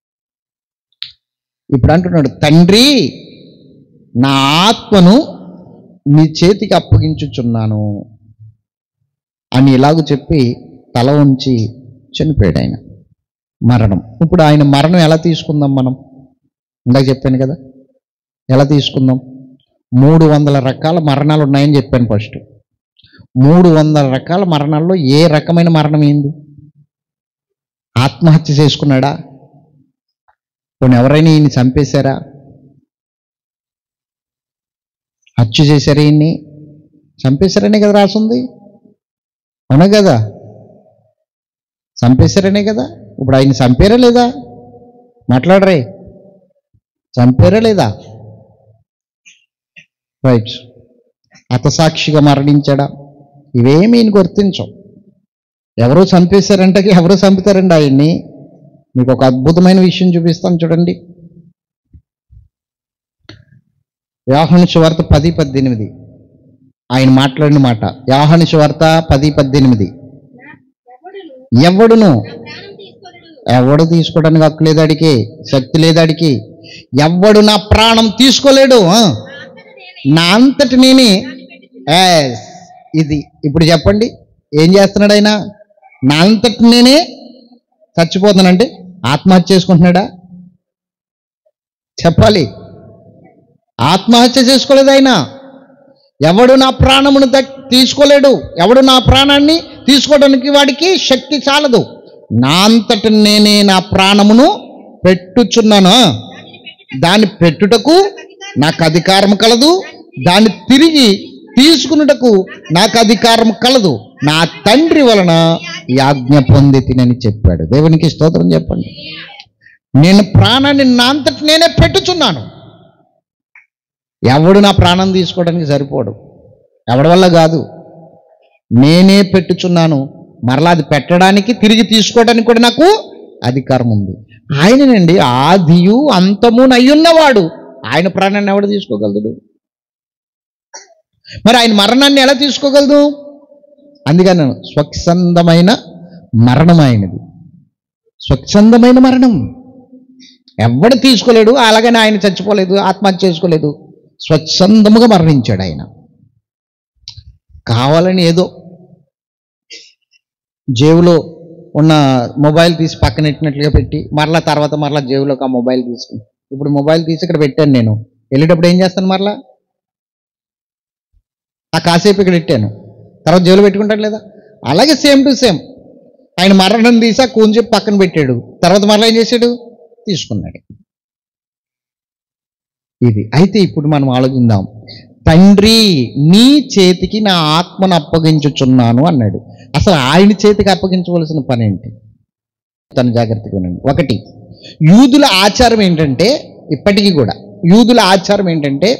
ఇప్పుడు అంటున్నాడు తండ్రి నా ఆత్మను నీ చేతికి అప్పగించుచున్నాను అని ఇలాగ చెప్పి తల ఉంచి చనిపోయాడు ఆయన మరణం ఇప్పుడు ఆయన మరణం ఎలా తీసుకుందాం మనం ఇందాక చెప్పాను కదా ఎలా తీసుకుందాం మూడు వందల రకాల మరణాలు ఉన్నాయని చెప్పాను ఫస్ట్ మూడు వందల రకాల మరణాల్లో ఏ రకమైన మరణం ఏంది ఆత్మహత్య చేసుకున్నాడా పోనీ ఎవరైనా ఈయన్ని చంపేశారా హత్య చేశారా ఈయన్ని చంపేశారనే కదా రాసుంది అవునా కదా చంపేశారనే కదా ఇప్పుడు ఆయన చంపారా లేదా మాట్లాడరే చంపారా లేదా రైట్ హతసాక్షిగా మరణించాడా ఇవేమీ ఈయన గుర్తించం ఎవరో చంపేశారంటే ఎవరో చంపుతారండి ఆయన్ని మీకు ఒక అద్భుతమైన విషయం చూపిస్తాను చూడండి యాహను సువార్త పది పద్దెనిమిది ఆయన మాట్లాడిన మాట యాహను సువార్త పది పద్దెనిమిది ఎవడును ఎవడును నా ప్రాణం తీసుకోలేడు ఎవడు తీసుకోవడానికి హక్కు లేదు అడికి శక్తి లేదు అడికి ఎవడు నా ప్రాణం తీసుకోలేడు ఆ. నా అంతట నా అంతటి నేనే నేనే దాన్ని పెట్టుచున్నాను ఎస్ ఇది ఇప్పుడు చెప్పండి ఏం చేస్తున్నాడు ఆయన నా అంతటి నేనే చచ్చిపోతానంటే ఆత్మహత్య చేసుకుంటున్నాడా చెప్పాలి ఆత్మహత్య చేసుకోలేదు ఆయన ఎవడు నా ప్రాణమును దక్- తీసుకోలేడు ఎవడు నా ప్రాణాన్ని తీసుకోవడానికి వాడికి శక్తి చాలదు నా అంతటి నేనే నా ప్రాణమును పెట్టుచున్నాను దాన్ని పెట్టుటకు నాకు అధికారం కలదు దాన్ని తిరిగి తీసుకున్నటకు నాకు అధికారం కలదు నా తండ్రి వలన ఈ ఆజ్ఞ పొంది తినని చెప్పాడు దేవునికి స్తోత్రం చెప్పండి నేను ప్రాణాన్ని నా అంతటి నేనే పెట్టుచున్నాను ఎవడు నా ప్రాణం తీసుకోవడానికి సరిపోడు ఎవడి వల్ల కాదు నేనే పెట్టుచున్నాను మరలా అది పెట్టడానికి తిరిగి తీసుకోవడానికి కూడా నాకు అధికారం ఉంది ఆయననండి ఆదియు అంతము నయ్యున్నవాడు ఆయన ప్రాణాన్ని ఎవడు తీసుకోగలడు మరి ఆయన మరణాన్ని ఎలా తీసుకోగలదు అందుకని స్వచ్ఛందమైన మరణం ఆయనది స్వచ్ఛందమైన మరణం ఎవడు తీసుకోలేడు అలాగని ఆయన చచ్చిపోలేదు ఆత్మహత్య చేసుకోలేదు స్వచ్ఛందముగా మరణించాడు ఆయన కావాలని ఏదో జేబులో ఉన్న మొబైల్ తీసి పక్కన పెట్టినట్లుగా పెట్టి మరలా తర్వాత మరలా జేబులోకి ఆ మొబైల్ తీసుకుని ఇప్పుడు మొబైల్ తీసి ఇక్కడ పెట్టాను నేను వెళ్ళేటప్పుడు ఏం చేస్తాను మరలా ఆ కాసేపు ఇక్కడ పెట్టాను తర్వాత జేబులో పెట్టుకుంటాడు లేదా అలాగే సేమ్ టు సేమ్ ఆయన మరణం తీసి ఆ కూని చెప్పి పక్కన పెట్టాడు తర్వాత మరలా ఏం చేశాడు తీసుకున్నాడు ఇది అయితే ఇప్పుడు మనం ఆలోచిద్దాం తండ్రి నీ చేతికి నా ఆత్మను అప్పగించుచున్నాను అన్నాడు అసలు ఆయన చేతికి అప్పగించవలసిన పని ఏంటి తను జాగ్రత్తగా వినండి ఒకటి యూదుల ఆచారం ఏంటంటే ఇప్పటికీ కూడా యూదుల ఆచారం ఏంటంటే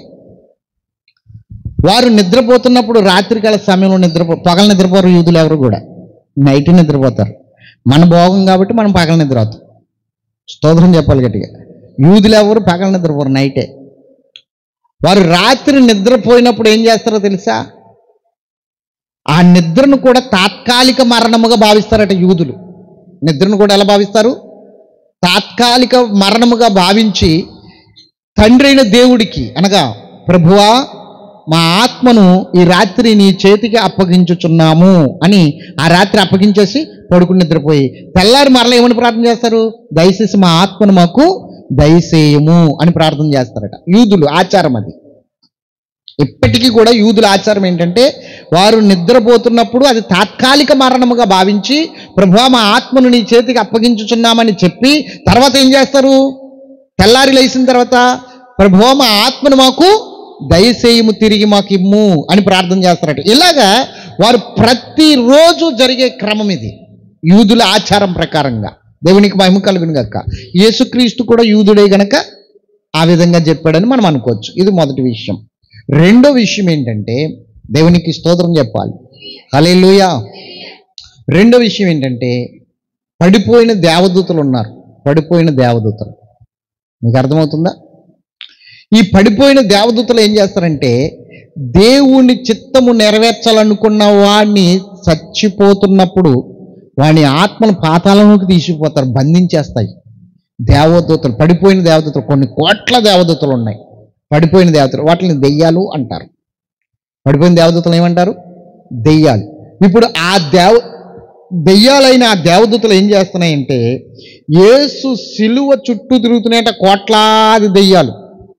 వారు నిద్రపోతున్నప్పుడు రాత్రికాల సమయంలో నిద్రపో పగల నిద్రపోరు యూదులు ఎవరు కూడా నైట్ నిద్రపోతారు మన భోగం కాబట్టి మనం పగల నిద్రపోతాం స్తోత్రం చెప్పాలి గట్టిగా యూదులు ఎవరు పగల నిద్రపోరు నైటే వారు రాత్రి నిద్రపోయినప్పుడు ఏం చేస్తారో తెలుసా ఆ నిద్రను కూడా తాత్కాలిక మరణముగా భావిస్తారట యూదులు నిద్రను కూడా ఎలా భావిస్తారు తాత్కాలిక మరణముగా భావించి తండ్రి అయిన దేవుడికి అనగా ప్రభువా మా ఆత్మను ఈ రాత్రి నీ చేతికి అప్పగించుచున్నాము అని ఆ రాత్రి అప్పగించేసి పడుకుని నిద్రపోయి తెల్లారి మరలా ఏమని ప్రార్థన చేస్తారు దయచేసి మా ఆత్మను మాకు దయచేయము అని ప్రార్థన చేస్తారట యూదులు ఆచారం అది ఇప్పటికీ కూడా యూదుల ఆచారం ఏంటంటే వారు నిద్రపోతున్నప్పుడు అది తాత్కాలిక మరణముగా భావించి ప్రభువా మా ఆత్మను నీ చేతికి అప్పగించుచున్నామని చెప్పి తర్వాత ఏం చేస్తారు తెల్లారి లేచిన తర్వాత ప్రభువా మా ఆత్మను మాకు దయచేయము తిరిగి మాకు ఇమ్ము అని ప్రార్థన చేస్తారట ఇలాగా వారు ప్రతిరోజు జరిగే క్రమం ఇది యూదుల ఆచారం ప్రకారంగా దేవునికి మహిమ కలుగును గక్క యేసుక్రీస్తు కూడా యూదుడే గనక ఆ విధంగా చెప్పాడని మనం అనుకోవచ్చు ఇది మొదటి విషయం రెండో విషయం ఏంటంటే దేవునికి స్తోత్రం చెప్పాలి హల్లెలూయా రెండో విషయం ఏంటంటే పడిపోయిన దేవదూతలు ఉన్నారు పడిపోయిన దేవదూతలు మీకు అర్థమవుతుందా ఈ పడిపోయిన దేవదూతలు ఏం చేస్తారంటే దేవుని చిత్తము నెరవేర్చాలనుకున్న వాడిని చచ్చిపోతున్నప్పుడు వాని ఆత్మను పాతాళంలోకి తీసుకుపోతారు బంధించేస్తాయి దేవదూతలు పడిపోయిన దేవదూతలు కొన్ని కోట్ల దేవదూతలు ఉన్నాయి పడిపోయిన దేవతలు వాటిని దెయ్యాలు అంటారు పడిపోయిన దేవదూతలు ఏమంటారు దెయ్యాలు ఇప్పుడు ఆ దేవ దెయ్యాలైన ఆ దేవదూతలు ఏం చేస్తున్నాయంటే యేసు సిలువ చుట్టూ తిరుగుతున్నాయంట కోట్లాది దెయ్యాలు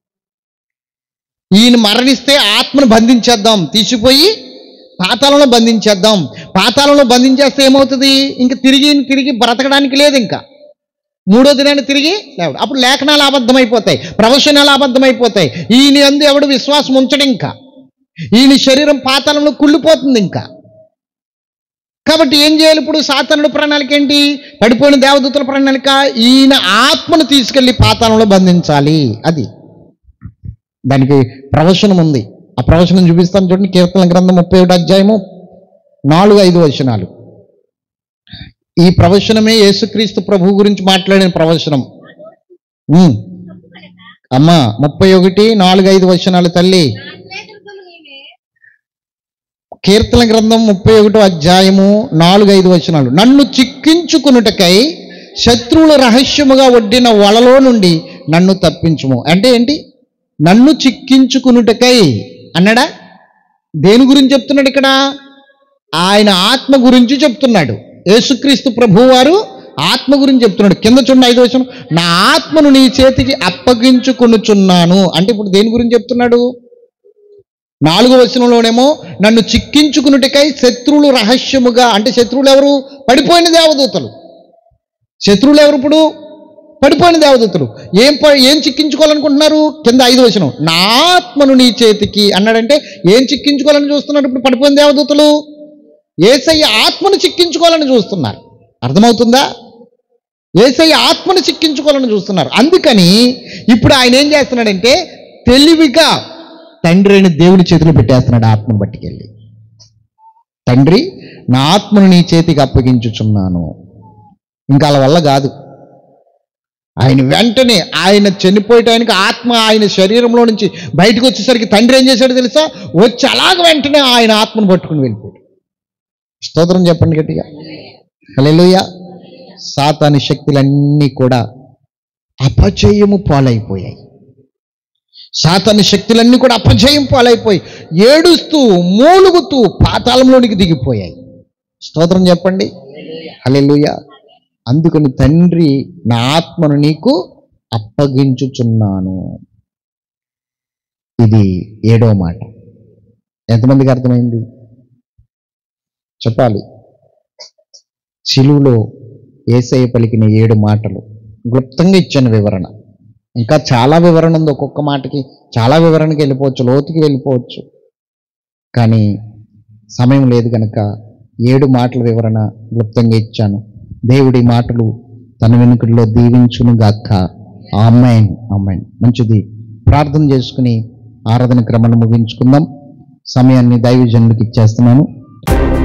ఈయన మరణిస్తే ఆత్మను బంధించేద్దాం తీసిపోయి పాతాళంలో బంధించేద్దాం పాతాళంలో బంధించేస్తే ఏమవుతుంది ఇంక తిరిగి తిరిగి బ్రతకడానికి లేదు ఇంకా మూడో దినాన్ని తిరిగి లేవడు అప్పుడు లేఖనాలు అబద్ధమైపోతాయి ప్రవచనాలు అబద్ధమైపోతాయి ఈయన అందు ఎవడు విశ్వాసం ఉంచడు ఇంకా ఈయన శరీరం పాతాళంలో కుళ్ళిపోతుంది ఇంకా కాబట్టి ఏం చేయాలి ఇప్పుడు సాతనుడు ప్రణాళిక ఏంటి పడిపోయిన దేవదూతల ప్రణాళిక ఈయన ఆత్మను తీసుకెళ్లి పాతాళంలో బంధించాలి అది దానికి ప్రవచనం ఉంది ఆ ప్రవచనం చూపిస్తాను చూడండి కీర్తన గ్రంథం ముప్పై ఒకటి అధ్యాయము నాలుగు ఐదు వచనాలు ఈ ప్రవచనమే యేసుక్రీస్తు ప్రభు గురించి మాట్లాడిన ప్రవచనం ఉమ్. తప్పు కనుక అమ్మా ముప్పై ఒకటి నాలుగు ఐదు వచనాలు తల్లి నా ఆత్మేతృత్వము నీవే కీర్తన గ్రంథం ముప్పై ఒకటో అధ్యాయము నాలుగు ఐదు వచనాలు నన్ను చిక్కించుకునుటకై శత్రువులు రహస్యముగా ఒడ్డిన వలలో నుండి నన్ను తప్పించుము అంటే ఏంటి నన్ను చిక్కించుకునుటకై అన్నాడా దేని గురించి చెప్తున్నాడు ఇక్కడ ఆయన ఆత్మ గురించి చెప్తున్నాడు యేసుక్రీస్తు ప్రభువారు ఆత్మ గురించి చెప్తున్నాడు కింద చూడండి ఐదు వచనం నా ఆత్మను నీ చేతికి అప్పగించుకొనుచున్నాను అంటే ఇప్పుడు దేని గురించి చెప్తున్నాడు నాలుగో వచనంలోనేమో నన్ను చిక్కించుకున్నట్టుకై శత్రువులు రహస్యముగా అంటే శత్రువులు ఎవరు పడిపోయిన దేవదూతలు శత్రువులు ఎవరు ఇప్పుడు పడిపోయిన దేవదూతలు ఏం ప- ఏం చిక్కించుకోవాలనుకుంటున్నారు కింద ఐదు వచనం నా ఆత్మను నీ చేతికి అన్నాడంటే ఏం చిక్కించుకోవాలని చూస్తున్నారు ఇప్పుడు పడిపోయిన దేవదూతలు ఏసయ్య ఆత్మను చిక్కించుకోవాలని చూస్తున్నారు అర్థమవుతుందా ఏసయ్య ఆత్మను చిక్కించుకోవాలని చూస్తున్నారు అందుకని ఇప్పుడు ఆయన ఏం చేస్తున్నాడంటే తెలివిగా తండ్రి అయిన దేవుడి చేతిలో పెట్టేస్తున్నాడు ఆత్మను పట్టుకెళ్ళి తండ్రి నా ఆత్మను నీ చేతికి అప్పగించుచున్నాను ఇంకా వాళ్ళ వల్ల కాదు ఆయన వెంటనే ఆయన చనిపోయటానికి ఆత్మ ఆయన శరీరంలో నుంచి బయటకు వచ్చేసరికి తండ్రి ఏం చేశాడో తెలుసా వచ్చి అలాగ వెంటనే ఆయన ఆత్మను పట్టుకుని వెళ్ళిపోయాడు స్తోత్రం చెప్పండి గట్టిగా హల్లెలూయా సాతాని శక్తులన్నీ కూడా అపజయము పాలైపోయాయి సాతాని శక్తులన్నీ కూడా అపజయం పాలైపోయి ఏడుస్తూ మూలుగుతూ పాతాళంలోనికి దిగిపోయాయి స్తోత్రం చెప్పండి హల్లెలూయా అందుకని తండ్రి నా ఆత్మను నీకు అప్పగించుచున్నాను ఇది ఏడో మాట ఎంతమందికి అర్థమైంది చెప్పాలి సిలువులో ఏసయ్య పలికిన ఏడు మాటలు క్లుప్తంగా ఇచ్చాను వివరణ ఇంకా చాలా వివరణ ఉంది ఒక్కొక్క మాటకి చాలా వివరణకి వెళ్ళిపోవచ్చు లోతుకి వెళ్ళిపోవచ్చు కానీ సమయం లేదు కనుక ఏడు మాటల వివరణ క్లుప్తంగా ఇచ్చాను దేవుడి మాటలు తన వెనుకల్లో దీవించును గాక ఆమెన్ ఆమెన్ మంచిది ప్రార్థన చేసుకుని ఆరాధన క్రమాన్ని ముగించుకుందాం సమయాన్ని దైవజనులకు ఇచ్చేస్తున్నాను